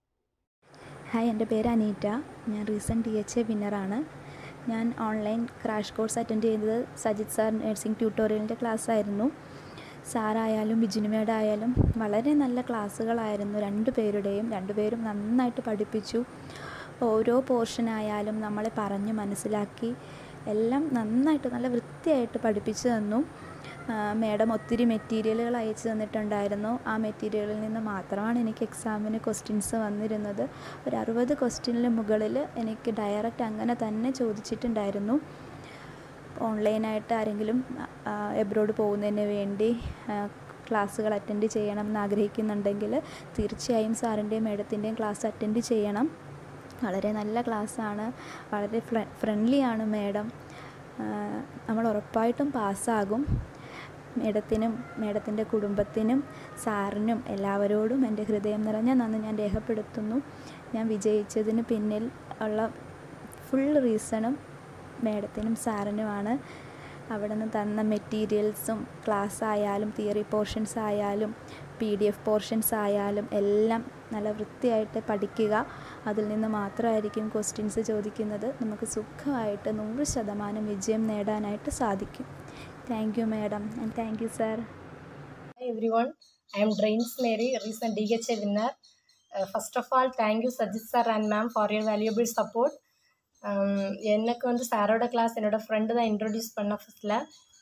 hi എൻ്റെ പേര് അനീറ്റ ഞാൻ recent D H A വിന്നറാണ് ഞാൻ online crash course attend ചെയ്തത് Sajith sir nursing ട്യൂട്ടോറിയലിൻ്റെ class ആയിരുന്നു സാറായാലും ബിജിനുമേഡ് ആയാലും വളരെ നല്ല ക്ലാസ്സുകളായിരുന്നു രണ്ടു പേരുടെയും രണ്ടുപേരും നന്നായിട്ട് പഠിപ്പിച്ചു ഓരോ പോർഷനായാലും നമ്മളെ പറഞ്ഞ് മനസ്സിലാക്കി എല്ലാം നന്നായിട്ട് നല്ല വൃത്തിയായിട്ട് പഠിപ്പിച്ചു തന്നു മേഡം ഒത്തിരി മെറ്റീരിയലുകൾ അയച്ചു തന്നിട്ടുണ്ടായിരുന്നു ആ മെറ്റീരിയലിൽ നിന്ന് മാത്രമാണ് എനിക്ക് എക്സാമിന് ക്വസ്റ്റ്യൻസ് വന്നിരുന്നത് ഒരു അറുപത് ക്വസ്റ്റ്യനിന് മുകളിൽ എനിക്ക് ഡയറക്റ്റ് അങ്ങനെ തന്നെ ചോദിച്ചിട്ടുണ്ടായിരുന്നു ഓൺലൈനായിട്ട് ആരെങ്കിലും എബ്രോഡ് പോകുന്നതിന് വേണ്ടി ക്ലാസ്സുകൾ അറ്റൻഡ് ചെയ്യണം എന്ന് ആഗ്രഹിക്കുന്നുണ്ടെങ്കിൽ തീർച്ചയായും സാറിൻ്റെയും മേഡത്തിൻ്റെയും ക്ലാസ് അറ്റൻഡ് ചെയ്യണം വളരെ നല്ല ക്ലാസ്സാണ് വളരെ ഫ്രണ്ട്ലിയാണ് മേഡം നമ്മൾ ഉറപ്പായിട്ടും പാസ്സാകും മേഡത്തിനും മേഡത്തിൻ്റെ കുടുംബത്തിനും സാറിനും എല്ലാവരോടും എൻ്റെ ഹൃദയം നിറഞ്ഞ നന്ദി ഞാൻ രേഖപ്പെടുത്തുന്നു ഞാൻ വിജയിച്ചതിന് പിന്നിൽ ഉള്ള ഫുൾ റീസണും മേഡത്തിനും സാറിനുമാണ് അവിടെ നിന്ന് തന്ന മെറ്റീരിയൽസും ക്ലാസ് ആയാലും തിയറി പോർഷൻസ് ആയാലും പി ഡി എഫ് പോർഷൻസ് ആയാലും എല്ലാം നല്ല വൃത്തിയായിട്ട് പഠിക്കുക അതിൽ നിന്ന് മാത്രമായിരിക്കും ക്വസ്റ്റ്യൻസ് ചോദിക്കുന്നത് നമുക്ക് സുഖമായിട്ട് നൂറ് ശതമാനം വിജയം നേടാനായിട്ട് സാധിക്കും thank you madam and thank you sir Hi everyone, I am Drains Mary, recent DHA winner. Uh, first of all, thank you Sajid sir and ma'am for your valuable support. Um, எனக்கு வந்து சாரோட class என்னோட friend தான் introduce பண்ண ஃபஸ்ட்டில்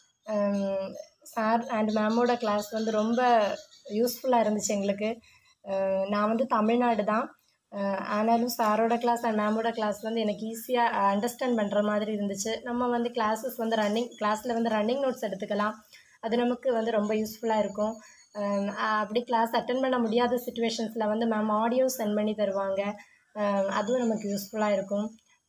sir and மேமோட class வந்து ரொம்ப யூஸ்ஃபுல்லாக இருந்துச்சு எங்களுக்கு Uh, நான் வந்து தமிழ்நாடு தான் Uh, ஆனாலும் சாரோட கிளாஸ் அண்ட் மேமோட கிளாஸ் வந்து எனக்கு ஈஸியாக அண்டர்ஸ்டாண்ட் பண்ணுற மாதிரி இருந்துச்சு நம்ம வந்து கிளாஸஸ் வந்து ரன்னிங் கிளாஸில் வந்து ரன்னிங் நோட்ஸ் எடுத்துக்கலாம் அது நமக்கு வந்து ரொம்ப யூஸ்ஃபுல்லாக இருக்கும் அஹ் அப்படி கிளாஸ் அட்டன் பண்ண முடியாத சுச்சுவேஷன்ஸில் வந்து மேம் ஆடியோ சென்ட் பண்ணி தருவாங்க அஹ் அதுவும் நமக்கு யூஸ்ஃபுல்லாக இருக்கும்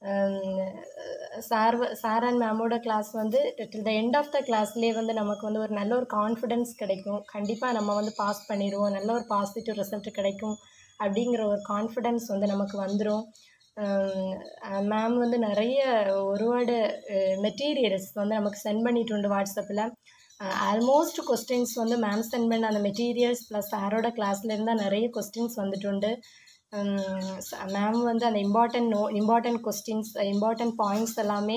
சார் சார் அண்ட் மேமோட கிளாஸ் வந்து till the end of the கிளாஸ்லேயே வந்து நமக்கு வந்து ஒரு நல்ல ஒரு கான்ஃபிடென்ஸ் கிடைக்கும் கண்டிப்பாக நம்ம வந்து பாஸ் பண்ணிடுவோம் நல்ல ஒரு பாசிட்டிவ் ரிசல்ட் கிடைக்கும் அப்படிங்கிற ஒரு கான்ஃபிடென்ஸ் வந்து நமக்கு வந்துடும் மேம் வந்து நிறைய ஒருபாடு மெட்டீரியல்ஸ் வந்து நமக்கு சென்ட் பண்ணிட்டு உண்டு வாட்ஸ்அப்பில் ஆல்மோஸ்ட் கொஸ்டின்ஸ் வந்து மேம் சென்ட் பண்ண அந்த மெட்டீரியல்ஸ் ப்ளஸ் சாரோட கிளாஸ்ல இருந்தால் நிறைய கொஸ்டின்ஸ் வந்துட்டு உண்டு மேம் வந்து அந்த important no important questions important points எல்லாமே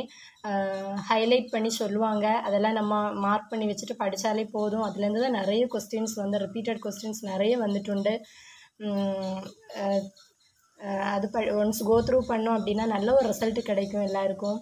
ஹைலைட் பண்ணி சொல்லுவாங்க அதெல்லாம் நம்ம மார்க் பண்ணி வச்சுட்டு படித்தாலே போதும் அதுலேருந்து தான் நிறைய கொஸ்டின்ஸ் வந்து ரிப்பீட்டட் கொஸ்டின்ஸ் நிறைய வந்துட்டுண்டு உம், அஹ், அஹ், அது ப ஒன்ஸ் கோ த்ரூ பண்ணோம் அப்படின்னா நல்ல ஒரு ரிசல்ட் கிடைக்கும் எல்லாருக்கும்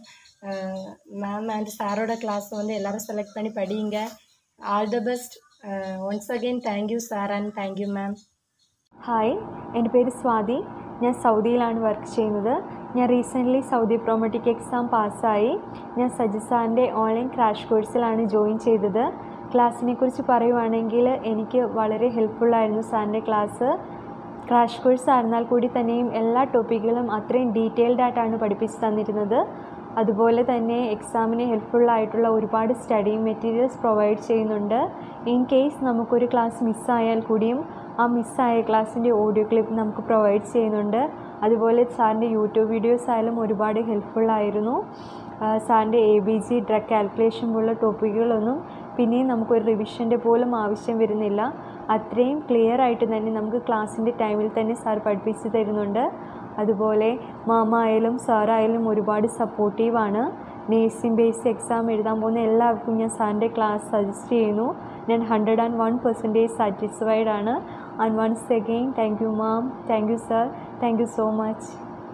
மேம் அண்ட் சாரோட கிளாஸ் வந்து எல்லாரும் செலக்ட் பண்ணி படிங்க all the best once again thank you sir and thank you ma'am hi എൻ്റെ പേര് സ്വാതി ഞാൻ സൗദിയിലാണ് വർക്ക് ചെയ്യുന്നത് ഞാൻ റീസെൻ്റ്ലി സൗദി പ്രൊമറ്റിക് എക്സാം പാസ്സായി ഞാൻ സജി സാറിൻ്റെ ഓൺലൈൻ ക്രാഷ് കോഴ്സിലാണ് ജോയിൻ ചെയ്തത് ക്ലാസ്സിനെ കുറിച്ച് പറയുവാണെങ്കിൽ എനിക്ക് വളരെ ഹെൽപ്ഫുള്ളായിരുന്നു സാറിൻ്റെ ക്ലാസ് ക്രാഷ് കോഴ്സ് ആയിരുന്നാൽ കൂടി തന്നെയും എല്ലാ ടോപ്പിക്കുകളും അത്രയും ഡീറ്റെയിൽഡ് ആയിട്ടാണ് പഠിപ്പിച്ച് തന്നിരുന്നത് അതുപോലെ തന്നെ എക്സാമിന് ഹെൽപ്ഫുള്ളായിട്ടുള്ള ഒരുപാട് സ്റ്റഡി മെറ്റീരിയൽസ് പ്രൊവൈഡ് ചെയ്യുന്നുണ്ട് ഇൻ കേസ് നമുക്കൊരു ക്ലാസ് മിസ്സായാൽ കൂടിയും ആ മിസ്സായ ക്ലാസ്സിൻ്റെ ഓഡിയോ ക്ലിപ്പ് നമുക്ക് പ്രൊവൈഡ് ചെയ്യുന്നുണ്ട് അതുപോലെ സാറിൻ്റെ യൂട്യൂബ് വീഡിയോസ് ആയാലും ഒരുപാട് ഹെൽപ്ഫുള്ളായിരുന്നു സാറിൻ്റെ A B G drug calculation പോലുള്ള ടോപ്പിക്കുകളൊന്നും പിന്നെയും നമുക്കൊരു റിവിഷൻ്റെ പോലും ആവശ്യം വരുന്നില്ല അത്രയും ക്ലിയർ ആയിട്ട് തന്നെ നമുക്ക് ക്ലാസ്സിൻ്റെ ടൈമിൽ തന്നെ സാർ പഠിപ്പിച്ച് തരുന്നുണ്ട് അതുപോലെ മാമ ആയാലും സാറായാലും ഒരുപാട് സപ്പോർട്ടീവാണ് നേഴ്സിംഗ് ബേസ് എക്സാം എഴുതാൻ പോകുന്ന എല്ലാവർക്കും ഞാൻ സാറിൻ്റെ ക്ലാസ് സജസ്റ്റ് ചെയ്യുന്നു ഞാൻ hundred and one percentage satisfied ആണ് and once again thank you ma'am thank you sir thank you so much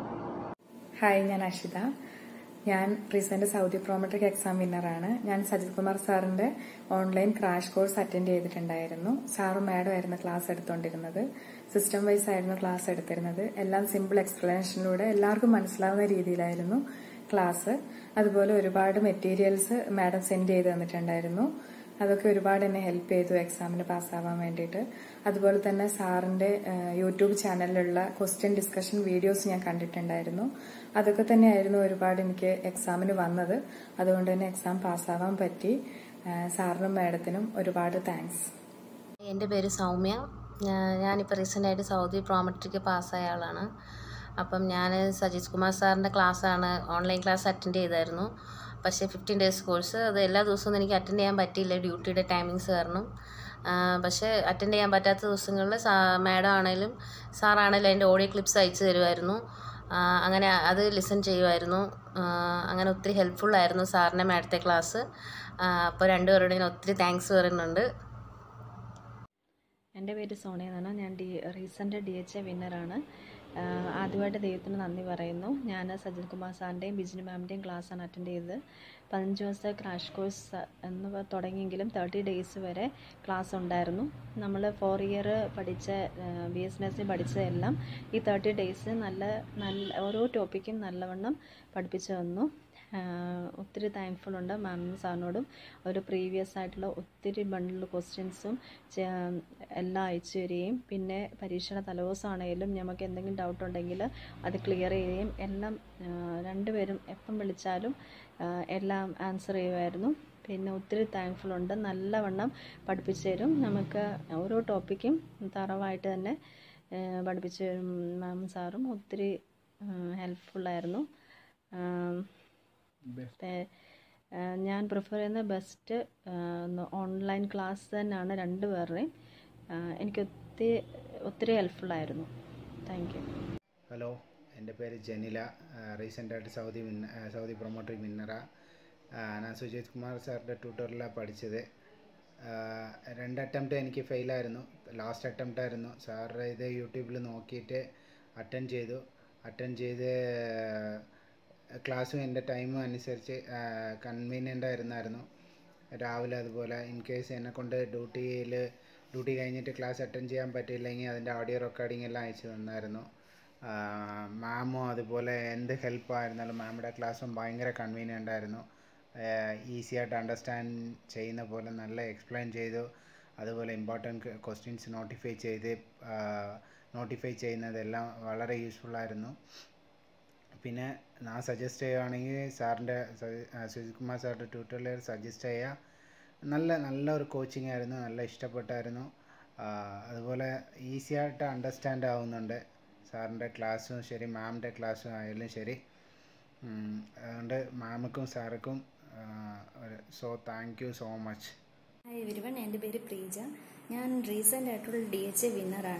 hi ഞാൻ അഷിത ഞാൻ റീസെന്റ് സൗദി പ്രോമെട്രിക് എക്സാം വിന്നറാണ് ഞാൻ സജിത് കുമാർ സാറിന്റെ ഓൺലൈൻ ക്രാഷ് കോഴ്സ് അറ്റൻഡ് ചെയ്തിട്ടുണ്ടായിരുന്നു സാറും മാഡം ആയിരുന്നു ക്ലാസ് എടുത്തുകൊണ്ടിരുന്നത് സിസ്റ്റം വൈസ് ആയിരുന്നു ക്ലാസ് എടുത്തിരുന്നത് എല്ലാം സിമ്പിൾ എക്സ്പ്ലനേഷനിലൂടെ എല്ലാവർക്കും മനസ്സിലാവുന്ന രീതിയിലായിരുന്നു ക്ലാസ് അതുപോലെ ഒരുപാട് മെറ്റീരിയൽസ് മാഡം സെൻഡ് ചെയ്ത് തന്നിട്ടുണ്ടായിരുന്നു അതൊക്കെ ഒരുപാട് എന്നെ ഹെൽപ്പ് ചെയ്തു എക്സാമിന് പാസ്സാവാൻ വേണ്ടിയിട്ട് അതുപോലെ തന്നെ സാറിന്റെ ഏഹ്, യൂട്യൂബ് ചാനലിലുള്ള ക്വസ്റ്റ്യൻ ഡിസ്കഷൻ വീഡിയോസ് ഞാൻ കണ്ടിട്ടുണ്ടായിരുന്നു അതൊക്കെ തന്നെയായിരുന്നു ഒരുപാട് എനിക്ക് എക്സാമിന് വന്നത് അതുകൊണ്ട് തന്നെ എക്സാം പാസ്സാവാൻ പറ്റി ഏഹ്, സാറിനും മാഡത്തിനും ഒരുപാട് താങ്ക്സ് എൻ്റെ പേര് സൗമ്യ ഞാ- ഞാനിപ്പോൾ റീസെൻ്റായിട്ട് സൗദി പ്രോമെട്രിക്ക് പാസ്സായ ആളാണ് അപ്പം ഞാൻ സജീഷ് കുമാർ സാറിൻ്റെ ക്ലാസ്സാണ് ഓൺലൈൻ ക്ലാസ് അറ്റൻഡ് ചെയ്തായിരുന്നു പക്ഷേ ഫിഫ്റ്റീൻ ഡേയ്സ് കോഴ്സ് അത് എല്ലാ ദിവസവും എനിക്ക് അറ്റൻഡ് ചെയ്യാൻ പറ്റിയില്ല ഡ്യൂട്ടിയുടെ ടൈമിങ്സ് കാരണം ആ, പക്ഷേ അറ്റൻഡ് ചെയ്യാൻ പറ്റാത്ത ദിവസങ്ങളിൽ സാ മാഡം ആണെങ്കിലും സാറാണെങ്കിലും അതിൻ്റെ ഓഡിയോ ക്ലിപ്സ് അയച്ചു തരുമായിരുന്നു ആ, അങ്ങനെ അത് ലിസൺ ചെയ്യുമായിരുന്നു ആ, അങ്ങനെ ഒത്തിരി ഹെൽപ്ഫുള്ളായിരുന്നു സാറിൻ്റെ മാഡത്തെ ക്ലാസ് അപ്പോൾ രണ്ടുപേരോടും ഞാൻ ഒത്തിരി താങ്ക്സ് പറയുന്നുണ്ട് എൻ്റെ പേര് സോണിയ എന്നാണ് ഞാൻ D recent D H A വിന്നറാണ് ആദ്യമായിട്ട് ദൈവത്തിന് നന്ദി പറയുന്നു ഞാൻ സജിത് കുമാർ സാറിൻ്റെയും ബിജിനി മാമിൻ്റെയും ക്ലാസ്സാണ് അറ്റൻഡ് ചെയ്തത് പതിനഞ്ച് ദിവസത്തെ ക്രാഷ് കോഴ്സ് എന്ന് പ- തുടങ്ങിയെങ്കിലും തേർട്ടി ഡേയ്സ് വരെ ക്ലാസ് ഉണ്ടായിരുന്നു നമ്മൾ ഫോർ ഇയർ പഠിച്ച ബി എസ് നഴ്സിംഗ് പഠിച്ചതെല്ലാം ഈ തേർട്ടി ഡേയ്സ് നല്ല നല്ല ഓരോ ടോപ്പിക്കും നല്ലവണ്ണം പഠിപ്പിച്ചു തന്നു ആഹ് ഒത്തിരി താങ്ക്ഫുൾ ഉണ്ട് മാമിനും സാറിനോടും ഒരു പ്രീവിയസ് ആയിട്ടുള്ള ഒത്തിരി ബണ്ടിൽ ക്വസ്റ്റ്യൻസും എല്ലാം അയച്ചു തരികയും പിന്നെ പരീക്ഷയുടെ തലേദിവസമാണെങ്കിലും നമുക്ക് എന്തെങ്കിലും ഡൗട്ട് ഉണ്ടെങ്കിൽ അത് ക്ലിയർ ചെയ്യുകയും എല്ലാം ആഹ് രണ്ടുപേരും എപ്പം വിളിച്ചാലും ആഹ് എല്ലാം ആൻസർ ചെയ്യുമായിരുന്നു പിന്നെ ഒത്തിരി താങ്ക്ഫുൾ ഉണ്ട് നല്ലവണ്ണം പഠിപ്പിച്ചു തരും നമുക്ക് ഓരോ ടോപ്പിക്കും തറവായിട്ട് തന്നെ ആഹ് പഠിപ്പിച്ചു തരും മാമും സാറും ഒത്തിരി ഹെൽപ്ഫുള്ളായിരുന്നു പേ- ആ, ഞാൻ പ്രിഫർ ചെയ്യുന്ന ബെസ്റ്റ് ഓൺലൈൻ ക്ലാസ് തന്നെയാണ് രണ്ട് പേരുടെയും ആ, എനിക്ക് ഒത്തിരി ഒത്തിരി ഹെൽപ്ഫുള്ളായിരുന്നു താങ്ക് യു ഹലോ എൻ്റെ പേര് ജനില റീസെൻ്റായിട്ട് സൗദി വിന്ന ആ, സൗദി പ്രൊമോട്ടറി വിന്നറാ ഞാൻ സുജിത് കുമാർ സാറിൻ്റെ ട്യൂട്ടോറിലാണ് പഠിച്ചത് ആ, രണ്ട് അറ്റംപ്റ്റ് എനിക്ക് ഫെയിലായിരുന്നു ലാസ്റ്റ് അറ്റംപ്റ്റ് ആയിരുന്നു സാർ ഇത് യൂട്യൂബിൽ നോക്കിയിട്ട് അറ്റൻഡ് ചെയ്തു അറ്റൻഡ് ചെയ്ത് ക്ലാസ്സും എൻ്റെ ടൈമും അനുസരിച്ച് കൺവീനിയൻ്റ് ആയിരുന്നായിരുന്നു രാവിലെ അതുപോലെ ഇൻ കേസ് എന്നെ കൊണ്ട് ഡ്യൂട്ടിയിൽ ഡ്യൂട്ടി കഴിഞ്ഞിട്ട് ക്ലാസ് അറ്റൻഡ് ചെയ്യാൻ പറ്റിയില്ലെങ്കിൽ അതിൻ്റെ ഓഡിയോ റെക്കോർഡിംഗ് എല്ലാം അയച്ചു തന്നായിരുന്നു മാമും അതുപോലെ എന്ത് ഹെൽപ്പ് ആയിരുന്നാലും മാമിൻ്റെ ക്ലാസ്സും ഭയങ്കര കൺവീനിയൻ്റ് ആയിരുന്നു ഈസി ആയിട്ട് അണ്ടർസ്റ്റാൻഡ് ചെയ്യുന്ന പോലെ നല്ല എക്സ്പ്ലെയിൻ ചെയ്തു അതുപോലെ ഇമ്പോർട്ടൻറ്റ് ക്വസ്റ്റ്യൻസ് നോട്ടിഫൈ ചെയ്ത് നോട്ടിഫൈ ചെയ്യുന്നതെല്ലാം വളരെ യൂസ്ഫുൾ ആയിരുന്നു പിന്നെ ഞാൻ സജസ്റ്റ് ചെയ്യുകയാണെങ്കിൽ സാറിൻ്റെ സുജിത് കുമാർ സാറിൻ്റെ ട്യൂട്ടോറിയൽ സജസ്റ്റ് ചെയ്യുക നല്ല നല്ല ഒരു കോച്ചിങ് ആയിരുന്നു നല്ല ഇഷ്ടപ്പെട്ടായിരുന്നു ആ, അതുപോലെ ഈസി ആയിട്ട് അണ്ടർസ്റ്റാൻഡ് ആവുന്നുണ്ട് സാറിൻ്റെ ക്ലാസ്സും ശരി മാമിൻ്റെ ക്ലാസ്സും ആയാലും ശരി ഉം, അതുകൊണ്ട് മാമക്കും സാർക്കും so thank you so much hi everyone എൻ്റെ പേര് പ്രീജ ഞാൻ റീസെൻ്റ് ആയിട്ടുള്ള ഡി എച്ച് എ വിന്നറാണ്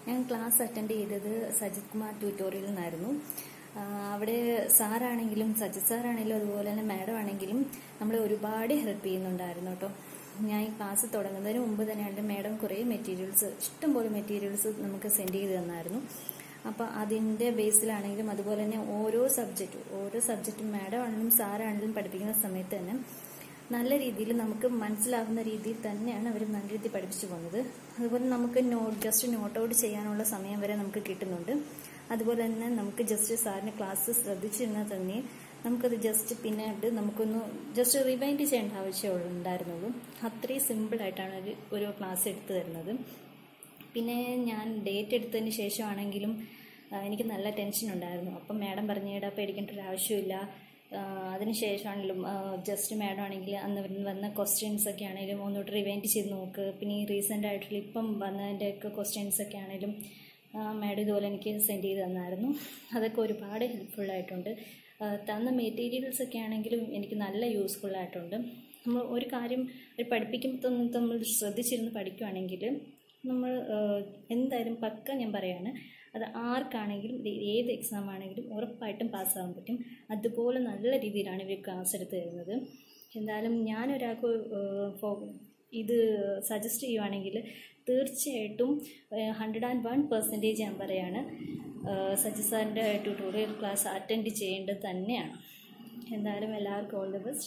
ഞാൻ ക്ലാസ് അറ്റൻഡ് ചെയ്തത് സജിത് കുമാർ ട്യൂട്ടോറിയലിൽ നിന്നായിരുന്നു ആ, അവിടെ സാറാണെങ്കിലും സജിത് സാറാണെങ്കിലും അതുപോലെ തന്നെ മാഡം ആണെങ്കിലും നമ്മളെ ഒരുപാട് ഹെൽപ്പ് ചെയ്യുന്നുണ്ടായിരുന്നു കേട്ടോ ഞാൻ ഈ ക്ലാസ് തുടങ്ങുന്നതിന് മുമ്പ് തന്നെയാണ് മാഡം കുറേ മെറ്റീരിയൽസ് ഇഷ്ടംപോലെ മെറ്റീരിയൽസ് നമുക്ക് സെൻഡ് ചെയ്ത് തന്നായിരുന്നു അപ്പോൾ അതിൻ്റെ ബേസിലാണെങ്കിലും അതുപോലെ തന്നെ ഓരോ സബ്ജക്റ്റും ഓരോ സബ്ജക്റ്റും മാഡം ആണെങ്കിലും സാറാണെങ്കിലും പഠിപ്പിക്കുന്ന സമയത്ത് തന്നെ നല്ല രീതിയിൽ നമുക്ക് മനസ്സിലാകുന്ന രീതിയിൽ തന്നെയാണ് അവർ നല്ല രീതിയിൽ പഠിപ്പിച്ചു പോകുന്നത് അതുപോലെ നമുക്ക് നോട്ട് ജസ്റ്റ് നോട്ട് ഔട്ട് ചെയ്യാനുള്ള സമയം വരെ നമുക്ക് കിട്ടുന്നുണ്ട് അതുപോലെ തന്നെ നമുക്ക് ജസ്റ്റ് സാറിന് ക്ലാസ് ശ്രദ്ധിച്ചിരുന്നാൽ തന്നെ നമുക്കത് ജസ്റ്റ് പിന്നീട് നമുക്കൊന്ന് ജസ്റ്റ് റിവൈൻഡ് ചെയ്യേണ്ട ആവശ്യമേ ഉണ്ടായിരുന്നുള്ളൂ അത്രയും സിമ്പിളായിട്ടാണ് ഒരു ഒരു ക്ലാസ് എടുത്തു തരുന്നത് പിന്നെ ഞാൻ ഡേറ്റ് എടുത്തതിന് ശേഷമാണെങ്കിലും ആ, എനിക്ക് നല്ല ടെൻഷൻ ഉണ്ടായിരുന്നു അപ്പം മാഡം പറഞ്ഞിടാ പേടിക്കേണ്ട ഒരു ആവശ്യമില്ല ആ, അതിന് ശേഷമാണെങ്കിലും ജസ്റ്റ് മാഡം ആണെങ്കിൽ അന്ന് വരുന്ന വന്ന ക്വസ്റ്റ്യൻസ് ഒക്കെ ആണെങ്കിലും ഒന്നുകൂടി റിവൈൻഡ് ചെയ്ത് നോക്ക് പിന്നെ ഈ റീസെൻ്റ് ആയിട്ടുള്ള ഇപ്പം വന്നതിൻ്റെ ഒക്കെ ക്വസ്റ്റ്യൻസ് ഒക്കെ ആണെങ്കിലും മാഡം ഇതുപോലെ എനിക്ക് സെൻഡ് ചെയ്ത് തന്നായിരുന്നു അതൊക്കെ ഒരുപാട് ഹെൽപ്ഫുൾ ആയിട്ടുണ്ട് ആ, തന്ന മെറ്റീരിയൽസ് ഒക്കെ ആണെങ്കിലും എനിക്ക് നല്ല യൂസ്ഫുൾ ആയിട്ടുണ്ട് നമ്മൾ ഒരു കാര്യം ഒരു പഠിപ്പിക്കുമ്പോൾ നമ്മൾ ശ്രദ്ധിച്ചിരുന്ന് പഠിക്കുകയാണെങ്കിൽ നമ്മൾ എന്തായാലും പക്ക ഞാൻ പറയാണ് അത് ആർക്കാണെങ്കിലും ഇത് ഏത് എക്സാം ആണെങ്കിലും ഉറപ്പായിട്ടും പാസ്സാകാൻ പറ്റും അതുപോലെ നല്ല രീതിയിലാണ് ഇവർ ക്ലാസ് എടുത്ത് തരുന്നത് എന്തായാലും ഞാനൊരാൾക്ക് ഏഹ്, ഫോ- ഇത് സജസ്റ്റ് ചെയ്യുവാണെങ്കിൽ തീർച്ചയായിട്ടും ഹൺഡ്രഡ് ആൻഡ് വൺ പെർസെൻറ്റേജ് ഞാൻ പറയാണ് സജി സാറിൻ്റെ ട്യൂട്ടോറിയൽ ക്ലാസ് അറ്റൻഡ് ചെയ്യേണ്ടത് തന്നെയാണ് എന്തായാലും എല്ലാവർക്കും ഓൾ ദി ബെസ്റ്റ്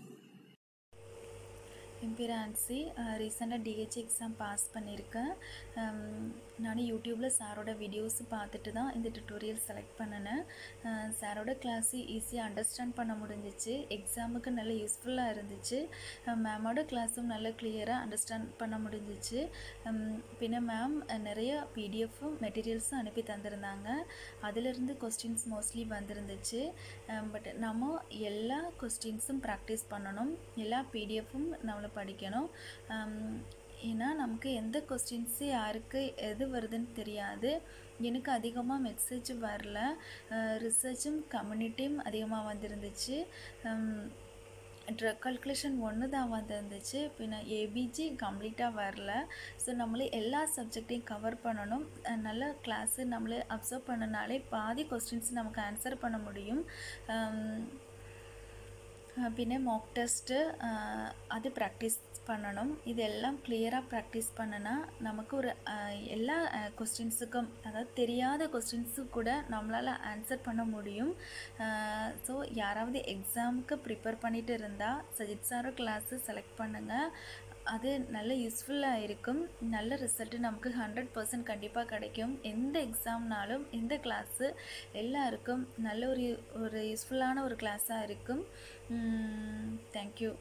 என் பேர் ஆன்சி ரீசெண்டாக டிஹெச் எக்ஸாம் பாஸ் பண்ணியிருக்கேன் ஹம், நான் யூடியூப்பில் சாரோட வீடியோஸ் பார்த்துட்டு தான் இந்த டுட்டோரியல் செலக்ட் பண்ணினேன் அஹ், சாரோட கிளாஸு ஈஸியாக அண்டர்ஸ்டாண்ட் பண்ண முடிஞ்சிச்சு எக்ஸாமுக்கு நல்ல யூஸ்ஃபுல்லாக இருந்துச்சு மேமோட கிளாஸும் நல்ல கிளியராக அண்டர்ஸ்டாண்ட் பண்ண முடிஞ்சிச்சு ஹம், பின்ன மேம் நிறைய பிடிஎஃப்பும் மெட்டீரியல்ஸும் அனுப்பி தந்திருந்தாங்க அதிலிருந்து கொஸ்டின்ஸ் மோஸ்ட்லி வந்திருந்துச்சு பட் நம்ம எல்லா கொஸ்டின்ஸும் ப்ராக்டிஸ் பண்ணணும் எல்லா பிடிஎஃப்பும் நம்மளை படிக்கணும் ஹம், ஏன்னா நமக்கு எந்த கொஸ்டின்ஸு யாருக்கு எது வருதுன்னு தெரியாது எனக்கு அதிகமாக மெசேஜ் வரல ரிசர்ச்சும் கம்யூனிட்டியும் அதிகமாக வந்திருந்துச்சு ட்ரக் கல்குலேஷன் ஒன்று தான் வந்திருந்துச்சு பின்ன ஏபிஜி கம்ப்ளீட்டாக வரல ஸோ நம்மளே எல்லா சப்ஜெக்டையும் கவர் பண்ணணும் அஹ் நல்ல கிளாஸு நம்மளே அப்சர்வ் பண்ணனாலே பாதி கொஸ்டின்ஸ் நமக்கு ஆன்சர் பண்ண முடியும் ஹம், அஹ் പിന്നെ മോക്ക് ടെസ്റ്റ് അത് പ്രാക്ടീസ് பண்ணணும் இதெல்லாம் கிளியராக ப்ராக்டிஸ் பண்ணனா நமக்கு ஒரு அஹ், எல்லா கொஸ்டின்ஸுக்கும் அதாவது தெரியாத கொஸ்டின்ஸு கூட நம்மளால் ஆன்சர் பண்ண முடியும் ஸோ யாராவது எக்ஸாமுக்கு ப்ரிப்பேர் பண்ணிட்டு இருந்தால் சஜித் சாரோ கிளாஸு செலக்ட் பண்ணுங்கள் அது நல்ல யூஸ்ஃபுல்லாக இருக்கும் நல்ல ரிசல்ட்டு நமக்கு ஹண்ட்ரட் பர்சன்ட் கண்டிப்பாக கிடைக்கும் எந்த எக்ஸாம்னாலும் இந்த கிளாஸு எல்லாருக்கும் நல்ல ஒரு ஒரு யூஸ்ஃபுல்லான ஒரு கிளாஸாக இருக்கும் தேங்க்யூ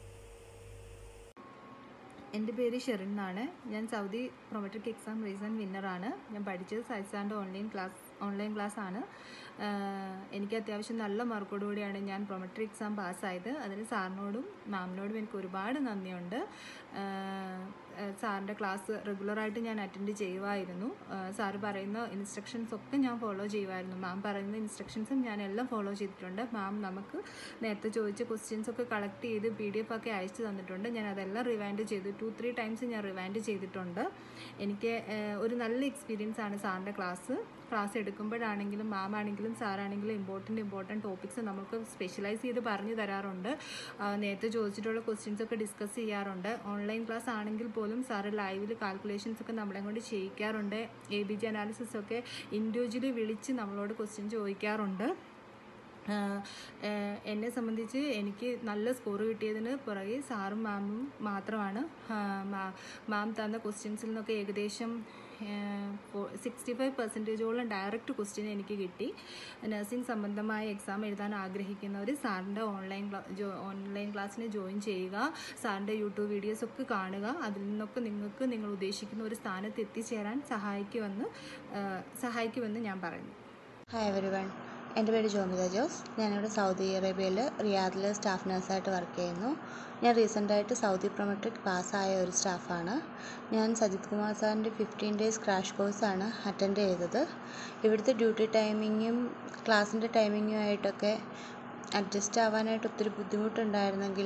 എൻ്റെ പേര് ഷെറിൻ എന്നാണ് ഞാൻ സൗദി പ്രൊമട്രിക് എക്സാം റീസൺ വിന്നറാണ് ഞാൻ പഠിച്ചത് സൈസാൻ്റെ ഓൺലൈൻ ക്ലാസ് ഓൺലൈൻ ക്ലാസ് ആണ് ആഹ് എനിക്ക് അത്യാവശ്യം നല്ല മാർക്കോടുകൂടിയാണ് ഞാൻ പ്രൊമട്രി എക്സാം പാസ്സായത് അതിന് സാറിനോടും മാമിനോടും എനിക്ക് ഒരുപാട് നന്ദിയുണ്ട് ആഹ് ആഹ് സാറിൻ്റെ ക്ലാസ് റെഗുലറായിട്ട് ഞാൻ അറ്റൻഡ് ചെയ്യുമായിരുന്നു ആഹ് സാറ് പറയുന്ന ഇൻസ്ട്രക്ഷൻസ് ഒക്കെ ഞാൻ ഫോളോ ചെയ്യുമായിരുന്നു മാം പറയുന്ന ഇൻസ്ട്രക്ഷൻസും ഞാൻ എല്ലാം ഫോളോ ചെയ്തിട്ടുണ്ട് മാം നമുക്ക് നേരത്തെ ചോദിച്ച ക്വസ്റ്റ്യൻസ് ഒക്കെ കളക്ട് ചെയ്ത് പി ഡി എഫ് ഒക്കെ അയച്ചു തന്നിട്ടുണ്ട് ഞാൻ അതെല്ലാം റിവൈൻഡ് ചെയ്തു ടു ത്രീ ടൈംസ് ഞാൻ റിവൈൻഡ് ചെയ്തിട്ടുണ്ട് എനിക്ക് ആഹ് ഒരു നല്ല എക്സ്പീരിയൻസ് ആണ് സാറിൻ്റെ ക്ലാസ് ക്ലാസ് എടുക്കുമ്പോഴാണെങ്കിലും മാം ആണെങ്കിലും സാറാണെങ്കിലും ഇമ്പോർട്ടൻറ്റ് ഇമ്പോർട്ടൻറ്റ് ടോപ്പിക്സ് നമുക്ക് സ്പെഷ്യലൈസ് ചെയ്ത് പറഞ്ഞു തരാറുണ്ട് ആ, നേരത്തെ ചോദിച്ചിട്ടുള്ള ക്വസ്റ്റ്യൻസ് ഒക്കെ ഡിസ്കസ് ചെയ്യാറുണ്ട് ഓൺലൈൻ ക്ലാസ് ആണെങ്കിൽ പോലും സാറ് ലൈവിൽ കാൽക്കുലേഷൻസ് ഒക്കെ നമ്മളെ കൊണ്ട് ചെയ്യിക്കാറുണ്ട് എ ബി ജി അനാലിസിസ് ഒക്കെ ഇൻഡിവിജ്വലി വിളിച്ച് നമ്മളോട് ക്വസ്റ്റ്യൻ ചോദിക്കാറുണ്ട് ആഹ് ഏഹ് എന്നെ സംബന്ധിച്ച് എനിക്ക് നല്ല സ്കോർ കിട്ടിയതിന് പുറകെ സാറും മാമും മാത്രമാണ് ആഹ് മാ- മാം തന്ന ക്വസ്റ്റ്യൻസിൽ നിന്നൊക്കെ ഏകദേശം സിക്സ്റ്റി ഫൈവ് പെർസെൻറ്റേജോളം ഡയറക്റ്റ് ക്വസ്റ്റ്യൻ എനിക്ക് കിട്ടി നഴ്സിംഗ് സംബന്ധമായ എക്സാം എഴുതാൻ ആഗ്രഹിക്കുന്നവർ സാറിൻ്റെ ഓൺലൈൻ ഓൺലൈൻ ക്ലാസ്സിന് ജോയിൻ ചെയ്യുക സാറിൻ്റെ യൂട്യൂബ് വീഡിയോസ് ഒക്കെ കാണുക അതിൽ നിന്നൊക്കെ നിങ്ങൾക്ക് നിങ്ങൾ ഉദ്ദേശിക്കുന്ന ഒരു സ്ഥാനത്ത് എത്തിച്ചേരാൻ സഹായിക്കുമെന്ന് ആഹ് സഹായിക്കുമെന്ന് ഞാൻ പറയുന്നു ഹായ് എവരി വൺ എൻ്റെ പേര് ജോമിത ജോസ് ഞാനിവിടെ സൗദി അറേബ്യയിൽ റിയാദിൽ സ്റ്റാഫ് നഴ്സായിട്ട് വർക്ക് ചെയ്യുന്നു ഞാൻ റീസെൻ്റായിട്ട് സൗദി പ്രൊമട്രിക് പാസ്സായ ഒരു സ്റ്റാഫാണ് ഞാൻ സജിത് കുമാർ സാറിൻ്റെ ഫിഫ്റ്റീൻ ഡേയ്സ് ക്രാഷ് കോഴ്സാണ് അറ്റൻഡ് ചെയ്തത് ഇവിടുത്തെ ഡ്യൂട്ടി ടൈമിങ്ങും ക്ലാസ്സിൻ്റെ ടൈമിങ്ങും ആയിട്ടൊക്കെ അഡ്ജസ്റ്റ് ആവാനായിട്ട് ഒത്തിരി ബുദ്ധിമുട്ടുണ്ടായിരുന്നെങ്കിലും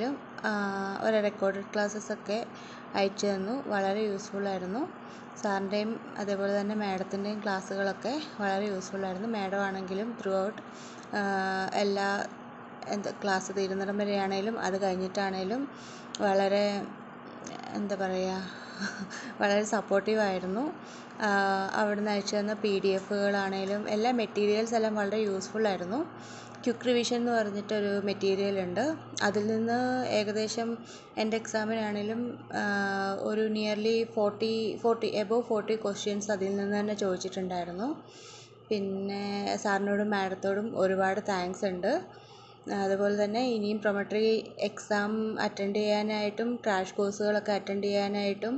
ഒരു റെക്കോർഡഡ് ക്ലാസ്സസ് ഒക്കെ അയച്ചു തന്നു വളരെ യൂസ്ഫുൾ ആയിരുന്നു സാറിൻ്റെയും അതേപോലെ തന്നെ മാഡത്തിൻ്റെയും ക്ലാസ്സുകളൊക്കെ വളരെ യൂസ്ഫുൾ ആയിരുന്നു മാഡം ആണെങ്കിലും ത്രൂ ഔട്ട് എല്ലാ എന്താ ക്ലാസ് തീരുന്നിടം വരെയാണേലും അത് കഴിഞ്ഞിട്ടാണേലും വളരെ എന്താ പറയുക വളരെ സപ്പോർട്ടീവ് ആയിരുന്നു അവിടുന്ന് അയച്ചു തന്ന പി ഡി എഫുകളാണേലും എല്ലാ മെറ്റീരിയൽസ് എല്ലാം വളരെ യൂസ്ഫുൾ ആയിരുന്നു ക്വിക്ക് റിവിഷൻ എന്ന് പറഞ്ഞിട്ടൊരു മെറ്റീരിയൽ ഉണ്ട് അതിൽ നിന്ന് ഏകദേശം എൻ്റെ എക്സാമിനാണേലും ഒരു nearly forty forty above forty questions അതിൽ നിന്ന് തന്നെ ചോദിച്ചിട്ടുണ്ടായിരുന്നു പിന്നെ സാറിനോടും മാഡത്തോടും ഒരുപാട് താങ്ക്സ് ഉണ്ട് അതുപോലെ തന്നെ ഇനിയും പ്രൊമട്രി എക്സാം അറ്റൻഡ് ചെയ്യാനായിട്ടും ക്രാഷ് കോഴ്സുകളൊക്കെ അറ്റൻഡ് ചെയ്യാനായിട്ടും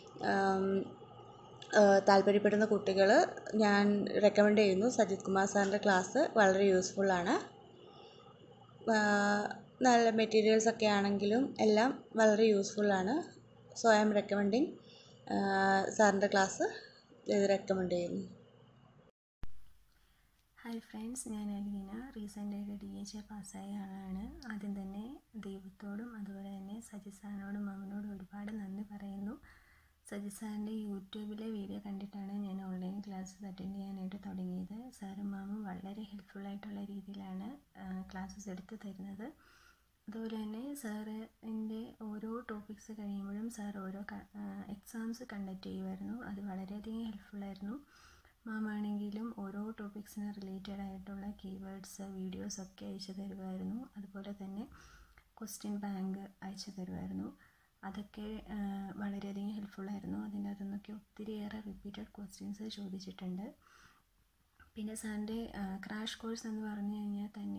താല്പര്യപ്പെടുന്ന കുട്ടികൾ ഞാൻ റെക്കമെൻഡ് ചെയ്യുന്നു സജിത് കുമാർ സാറിൻ്റെ ക്ലാസ് വളരെ യൂസ്ഫുള്ളാണ് നല്ല മെറ്റീരിയൽസ് ഒക്കെ ആണെങ്കിലും എല്ലാം വളരെ യൂസ്ഫുള്ളാണ് സോ ഐ ആം റെക്കമെൻഡിങ് സാറിൻ്റെ ക്ലാസ് റെക്കമെൻഡ് ചെയ്യുന്നു ഹായ് ഫ്രണ്ട്സ് ഞാൻ അലീന റീസെൻ്റായിട്ട് ഡി എച്ച് എ പാസ്സായ ആളാണ് ആദ്യം തന്നെ ദൈവത്തോടും അതുപോലെ തന്നെ സജിത് സാറിനോടും മാമനോടും ഒരുപാട് നന്ദി പറയുന്നു സജിത് സാറിൻ്റെ യൂട്യൂബിലെ വീഡിയോ കണ്ടിട്ടാണ് ഞാൻ ഓൺലൈൻ ക്ലാസ്സസ് അറ്റൻഡ് ചെയ്യാനായിട്ട് തുടങ്ങിയത് സാറും മാമും വളരെ ഹെൽപ്ഫുള്ളായിട്ടുള്ള രീതിയിലാണ് ക്ലാസ്സസ് എടുത്തു തരുന്നത് അതുപോലെ തന്നെ സാറ് എൻ്റെ ഓരോ ടോപ്പിക്സ് കഴിയുമ്പോഴും സാർ ഓരോ എക്സാംസ് കണ്ടക്ട് ചെയ്യുമായിരുന്നു അത് വളരെയധികം ഹെൽപ്ഫുള്ളായിരുന്നു മാമാണെങ്കിലും ഓരോ ടോപ്പിക്സിന് റിലേറ്റഡ് ആയിട്ടുള്ള കീവേഡ്സ് വീഡിയോസ് ഒക്കെ അയച്ചു തരുമായിരുന്നു അതുപോലെ തന്നെ ക്വസ്റ്റ്യൻ ബാങ്ക് അയച്ചു തരുമായിരുന്നു അതൊക്കെ വളരെയധികം ഹെൽപ്ഫുള്ളായിരുന്നു അതിൻ്റെ അകത്തുനിന്നൊക്കെ ഒത്തിരിയേറെ റിപ്പീറ്റഡ് ക്വസ്റ്റ്യൻസ് ചോദിച്ചിട്ടുണ്ട് പിന്നെ സാറിൻ്റെ ക്രാഷ് കോഴ്സ് എന്ന് പറഞ്ഞു കഴിഞ്ഞാൽ തന്നെ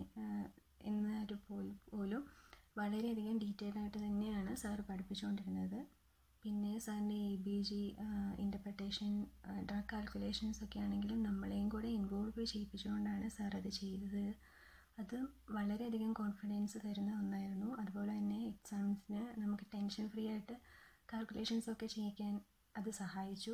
എന്നൊരു പോലും വളരെയധികം ഡീറ്റെയിൽ ആയിട്ട് തന്നെയാണ് സാർ പഠിപ്പിച്ചുകൊണ്ടിരുന്നത് പിന്നെ സാറിൻ്റെ A B G interpretation drug calculations ഒക്കെ ആണെങ്കിലും നമ്മളെയും കൂടെ ഇൻവോൾവ് ചെയ്യിപ്പിച്ചുകൊണ്ടാണ് സാർ അത് ചെയ്തത് അത് വളരെയധികം കോൺഫിഡൻസ് തരുന്ന ഒന്നായിരുന്നു അതുപോലെ തന്നെ എക്സാംസിന് നമുക്ക് ടെൻഷൻ ഫ്രീ ആയിട്ട് കാൽക്കുലേഷൻസ് ഒക്കെ ചെയ്യിക്കാൻ അത് സഹായിച്ചു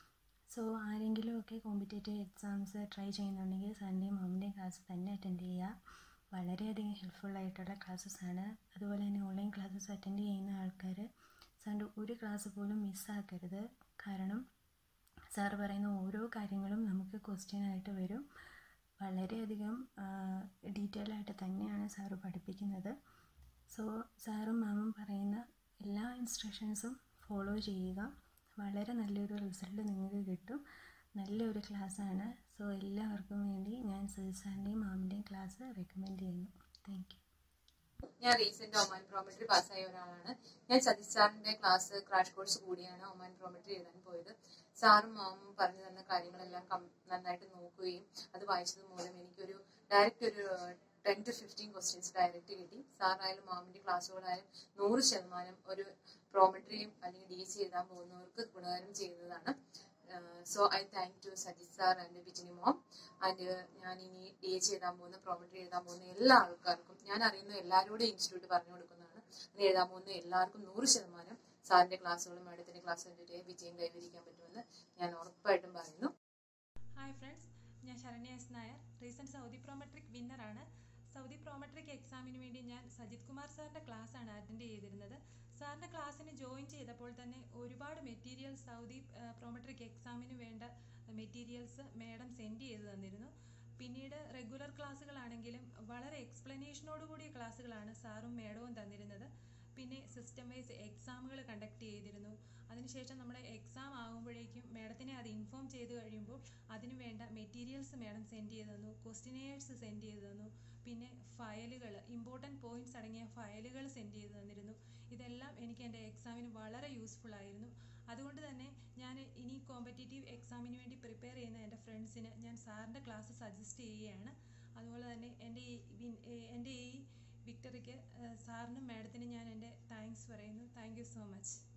സോ ആരെങ്കിലുമൊക്കെ കോമ്പറ്റേറ്റീവ് എക്സാംസ് ട്രൈ ചെയ്യുന്നുണ്ടെങ്കിൽ സാറിൻ്റെയും മാമിൻ്റെയും ക്ലാസ് തന്നെ അറ്റൻഡ് ചെയ്യുക വളരെയധികം ഹെൽപ്ഫുൾ ആയിട്ടുള്ള ക്ലാസ്സസ് ആണ് അതുപോലെ തന്നെ ഓൺലൈൻ ക്ലാസ്സസ് അറ്റൻഡ് ചെയ്യുന്ന ആൾക്കാർ സാറിൻ്റെ ഒരു ക്ലാസ് പോലും മിസ്സാക്കരുത് കാരണം സാർ പറയുന്ന ഓരോ കാര്യങ്ങളും നമുക്ക് ക്വസ്റ്റ്യൻ ആയിട്ട് വരും വളരെയധികം ഡീറ്റെയിൽ ആയിട്ട് തന്നെയാണ് സാറ് പഠിപ്പിക്കുന്നത് സോ സാറും മാമും പറയുന്ന എല്ലാ ഇൻസ്ട്രക്ഷൻസും ഫോളോ ചെയ്യുക വളരെ നല്ലൊരു റിസൾട്ട് നിങ്ങൾക്ക് കിട്ടും നല്ലൊരു ക്ലാസ്സാണ് സോ എല്ലാവർക്കും വേണ്ടി ഞാൻ സജിത് സാറിൻ്റെയും മാമിൻ്റെയും ക്ലാസ് റെക്കമെൻഡ് ചെയ്യുന്നു താങ്ക് യു ഞാൻ റീസെന്റ് ഒമാൻ പ്രോമെട്രി പാസ്സായ ഒരാളാണ് ഞാൻ സതീഷ് സാറിന്റെ ക്ലാസ് ക്രാഷ് കോഴ്സ് കൂടിയാണ് ഒമാൻ പ്രോമെട്രി എഴുതാൻ പോയത് സാറും മാമും പറഞ്ഞു തന്ന കാര്യങ്ങളെല്ലാം നന്നായിട്ട് നോക്കുകയും അത് വായിച്ചത് മൂലം എനിക്കൊരു ഡയറക്റ്റ് ഒരു ten to fifteen questions direct കിട്ടി സാറായാലും മാമിന്റെ ക്ലാസ്സുകളായാലും നൂറ് ശതമാനം ഒരു പ്രോമെട്രിയും അല്ലെങ്കിൽ ഡി സി എഴുതാൻ പോകുന്നവർക്ക് ഗുണകരം ചെയ്യുന്നതാണ് so I thank to Sajith sir and Bijini mom and ഞാൻ ഇനി ഡി എച്ച് എഴുതാൻ പോകുന്ന പ്രോമെട്രി എഴുതാൻ പോകുന്ന എല്ലാ ആൾക്കാർക്കും ഞാൻ അറിയുന്ന എല്ലാവരോടും ഇൻസ്റ്റിറ്റ്യൂട്ട് പറഞ്ഞു കൊടുക്കുന്നതാണ് ഇനി എഴുതാൻ പോകുന്ന എല്ലാവർക്കും നൂറ് ശതമാനം സാറിന്റെ ക്ലാസ്സുകളും മാഡത്തിന്റെ ക്ലാസ്സുകളുടെ വിജയം കൈവരിക്കാൻ പറ്റുമെന്ന് ഞാൻ ഉറപ്പായിട്ടും പറയുന്നു ഹായ് ഫ്രണ്ട്സ് ഞാൻ Saranya S Nair recent Saudi Prometric വിന്നറാണ് സൗദി പ്രോമെട്രിക് എക്സാമിന് വേണ്ടി ഞാൻ സജിത് കുമാർ സാറിൻ്റെ ക്ലാസ്സാണ് അറ്റൻഡ് ചെയ്തിരുന്നത് സാറിൻ്റെ ക്ലാസ്സിന് ജോയിൻ ചെയ്തപ്പോൾ തന്നെ ഒരുപാട് മെറ്റീരിയൽസ് സൗദി പ്രോമെട്രിക് എക്സാമിന് വേണ്ട മെറ്റീരിയൽസ് മാഡം സെൻഡ് ചെയ്ത് തന്നിരുന്നു പിന്നീട് റെഗുലർ ക്ലാസ്സുകളാണെങ്കിലും വളരെ എക്സ്പ്ലനേഷനോട് കൂടിയ ക്ലാസ്സുകളാണ് സാറും മാഡവും തന്നിരുന്നത് പിന്നെ സിസ്റ്റം വൈസ് എക്സാമുകൾ കണ്ടക്ട് ചെയ്തിരുന്നു അതിനുശേഷം നമ്മുടെ എക്സാം ആകുമ്പോഴേക്കും മാഡത്തിനെ അത് ഇൻഫോം ചെയ്ത് കഴിയുമ്പോൾ അതിന് വേണ്ട മെറ്റീരിയൽസ് മാഡം സെൻഡ് ചെയ്ത് തന്നു ക്വസ്റ്റിനെയേഴ്സ് സെൻഡ് ചെയ്ത് തന്നു പിന്നെ ഫയലുകൾ ഇമ്പോർട്ടൻറ്റ് പോയിന്റ്സ് അടങ്ങിയ ഫയലുകൾ സെൻഡ് ചെയ്ത് തന്നിരുന്നു ഇതെല്ലാം എനിക്ക് എൻ്റെ എക്സാമിന് വളരെ യൂസ്ഫുൾ ആയിരുന്നു അതുകൊണ്ട് തന്നെ ഞാൻ ഇനി കോമ്പറ്റേറ്റീവ് എക്സാമിന് വേണ്ടി പ്രിപ്പയർ ചെയ്യുന്ന എൻ്റെ ഫ്രണ്ട്സിന് ഞാൻ സാറിൻ്റെ ക്ലാസ് സജസ്റ്റ് ചെയ്യുകയാണ് അതുപോലെ തന്നെ എൻ്റെ ഈ എൻ്റെ ഈ വിക്ടറിക്ക് സാറിനും മാഡത്തിനും ഞാൻ എൻ്റെ താങ്ക്സ് പറയുന്നു താങ്ക് യു സോ മച്ച്